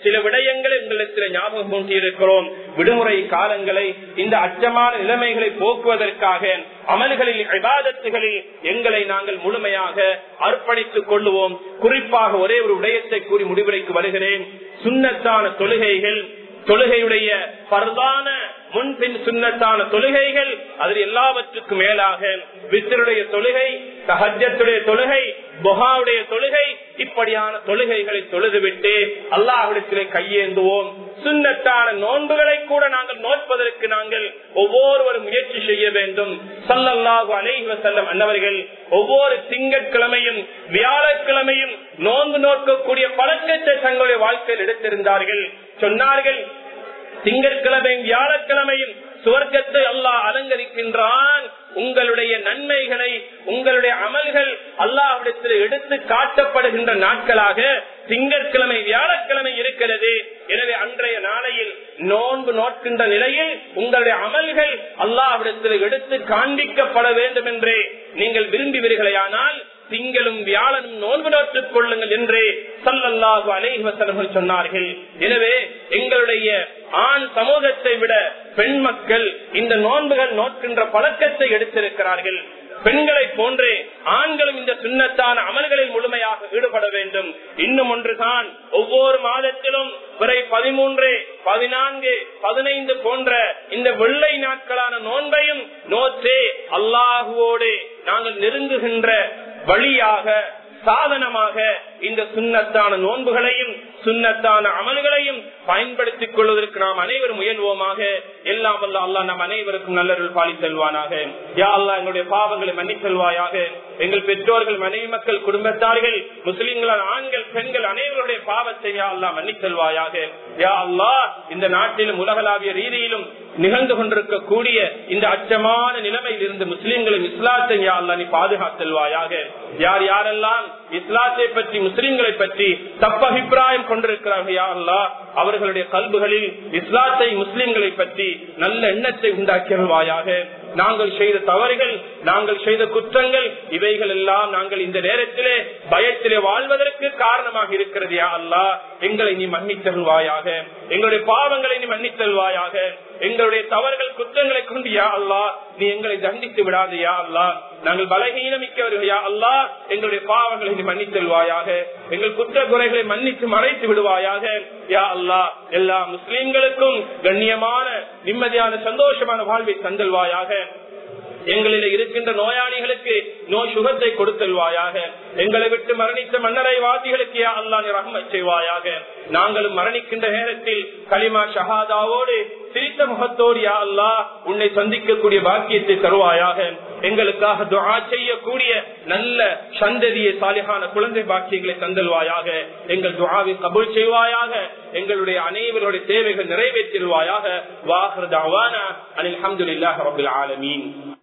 சில விடயங்களை உங்களிடத்தில் ஞாபகம் ஊட்டி இருக்கிறோம் விடுமுறை காலங்களை இந்த அச்சமான நிலைமைகளை போக்குவதற்காக அமல்களில் விவாதத்துகளில் எங்களை நாங்கள் முழுமையாக அர்ப்பணித்துக் கொள்ளுவோம் குறிப்பாக ஒரே ஒரு விடயத்தை கூறி முடிவுரைக்கு வருகிறேன் சுண்ணத்தான தொழுகைகள் தொழுகையுடைய பரதான முன்பின் சுண்ணத்தான தொழுகைகள் அதில் எல்லாவற்றுக்கும் மேலாக வித்தருடைய தொழுகை சஹஜத்துடைய தொழுகை பொகாவுடைய தொழுகை இப்படியான தொழுகைகளை தொழுதுவிட்டு அல்லாஹிடத்திலே கையேந்துவோம் சுண்ணத்தான நோன்புகளை கூட நாங்கள் நோட்பதற்கு நாங்கள் ஒவ்வொருவரும் முயற்சி செய்ய வேண்டும் சல்லல்லாஹு அலைஹி வஸல்லம் அன்னவர்கள் ஒவ்வொரு திங்கட்கிழமையும் வியாழக்கிழமையும் நோன்பு நோக்கக்கூடிய பழக்கத்தை தங்களுடைய வாழ்க்கையில் எடுத்திருந்தார்கள் சொன்னார்கள் திங்கட்கிழமையும் வியாழக்கிழமையும் சுவர்க்கத்தை அல்லாஹ் அலங்கரிக்கின்றான் உங்களுடைய நன்மைகளை உங்களுடைய அமல்கள் அல்லாஹ்விடத்தில் எடுத்து காட்டப்படுகின்ற நாட்களாக திங்கட்கிழமை வியாழக்கிழமை இருக்கிறது எனவே அன்றைய நாளையில் நோன்பு நோக்கின்ற நிலையில் உங்களுடைய அமல்கள் அல்லாஹ்விடத்தில் எடுத்து காண்பிக்கப்பட வேண்டும் என்று நீங்கள் விரும்புவீர்களேயானால் திங்களும் வியாழனும் நோன்பு நோற்றுக் கொள்ளுங்கள் என்று சல்லல்லாஹு அலைஹி வஸல்லம் சொன்னார்கள் எனவே எங்களுடைய ஆண் சமூகத்தை விட பெண் மக்கள் இந்த நோன்புகள் நோக்கின்ற பழக்கத்தை எடுத்திருக்கிறார்கள் பெண்களை போன்றே ஆண்களும் இந்த சுண்ணத்தான அமல்களில் முழுமையாக ஈடுபட வேண்டும் இன்னும் ஒன்றுதான் ஒவ்வொரு மாதத்திலும் பிறை பதிமூன்று பதினான்கு பதினைந்து போன்ற இந்த வெள்ளை நாட்களான நோன்பையும் நோற்றே அல்லாஹுவோடு நாங்கள் நெருங்குகின்ற வழியாக சாதனமாக இந்த சுண்ணத்தான நோன்புகளையும் சுண்ணத்தான அமல்களையும் பயன்படுத்திக் கொள்வதற்கு நாம் அனைவரும் முயல்வோமாக எல்லாம் வல்ல அல்லா நம் அனைவருக்கும் நல்லருள் பாலி செல்வானாக யா அல்லா எங்களுடைய பாவங்களை மன்னித்தல்வாயாக எங்கள் பெற்றோர்கள் மனைவி மக்கள் குடும்பத்தார்கள் முஸ்லிம்களான ஆண்கள் பெண்கள் அனைவருடைய பாவத்தை யா அல்லா மன்னித்தல்வாயாக யா அல்லா இந்த நாட்டிலும் உலகளாவிய ரீதியிலும் நிகழ்ந்து கொண்டிருக்கக்கூடிய இந்த அச்சமான நிலைமையில் இருந்து முஸ்லிம்களும் இஸ்லாத்தை யா அல்லா நீ பாதுகாத்தல்வாயாக யார் யாரெல்லாம் இஸ்லாத்தை பற்றி முஸ்லிம்களை பற்றி தப்பபிப்பிராயம் கொண்டிருக்கிறார்கள் யா அல்லா அவர்களுடைய கல்புகளில் இஸ்லாத்தை முஸ்லிம்களை பற்றி நல்ல எண்ணத்தை உண்டாக்கியல்வாயாக நாங்கள் செய்த தவறுகள் நாங்கள் செய்த குற்றங்கள் இவைகள் எல்லாம் நாங்கள் இந்த நேரத்திலே பயத்திலே வாழ்வதற்கு காரணமாக இருக்கிறது யா அல்லா எங்களை நீ மன்னித்தருவாயாக எங்களுடைய பாவங்களை நீ மன்னித்தருவாயாக எங்களுடைய தவறுகள் குற்றங்களை கொண்டு யா அல்லா நீ எங்களை தண்டித்து விடாது யா அல்லா நாங்கள் பலகீனமிக்கவர்கள் யா அல்லா எங்களுடைய பாவங்களை நீ மன்னித்தல்வாயாக எங்கள் குற்ற குறைகளை மன்னித்து மறைத்து விடுவாயாக யா அல்லா எல்லா முஸ்லிம்களுக்கும் கண்ணியமான நிம்மதியான சந்தோஷமான வாழ்வை தந்தல்வாயாக எங்களில் இருக்கின்ற நோயாளிகளுக்கு நோய் சுகத்தை கொடுத்தல்வாயாக எங்களை விட்டு மரணித்த மன்னரை வாசிகளுக்கு யா அல்லா நீ ரஹ்மை செய்வாயாக நாங்களும் மரணிக்கின்ற நேரத்தில் களிமா ஷஹாதாவோடு சிரித்த முகத்தோடு யா அல்லா உன்னை சந்திக்கக்கூடிய பாக்கியத்தை தருவாயாக எங்களுக்காக துஆ செய்யக்கூடிய நல்ல சந்ததிய சாலிகான குழந்தை பாக்கியங்களை தந்தல்வாயாக எங்கள் துஆவை கபூல் செய்வாயாக எங்களுடைய அனைவருடைய தேவைகள் நிறைவேற்றிடுவாயாக வாஹர் தாவானா அனில் அஹமதுல்லாஹ் ரபுல் ஆலமீன்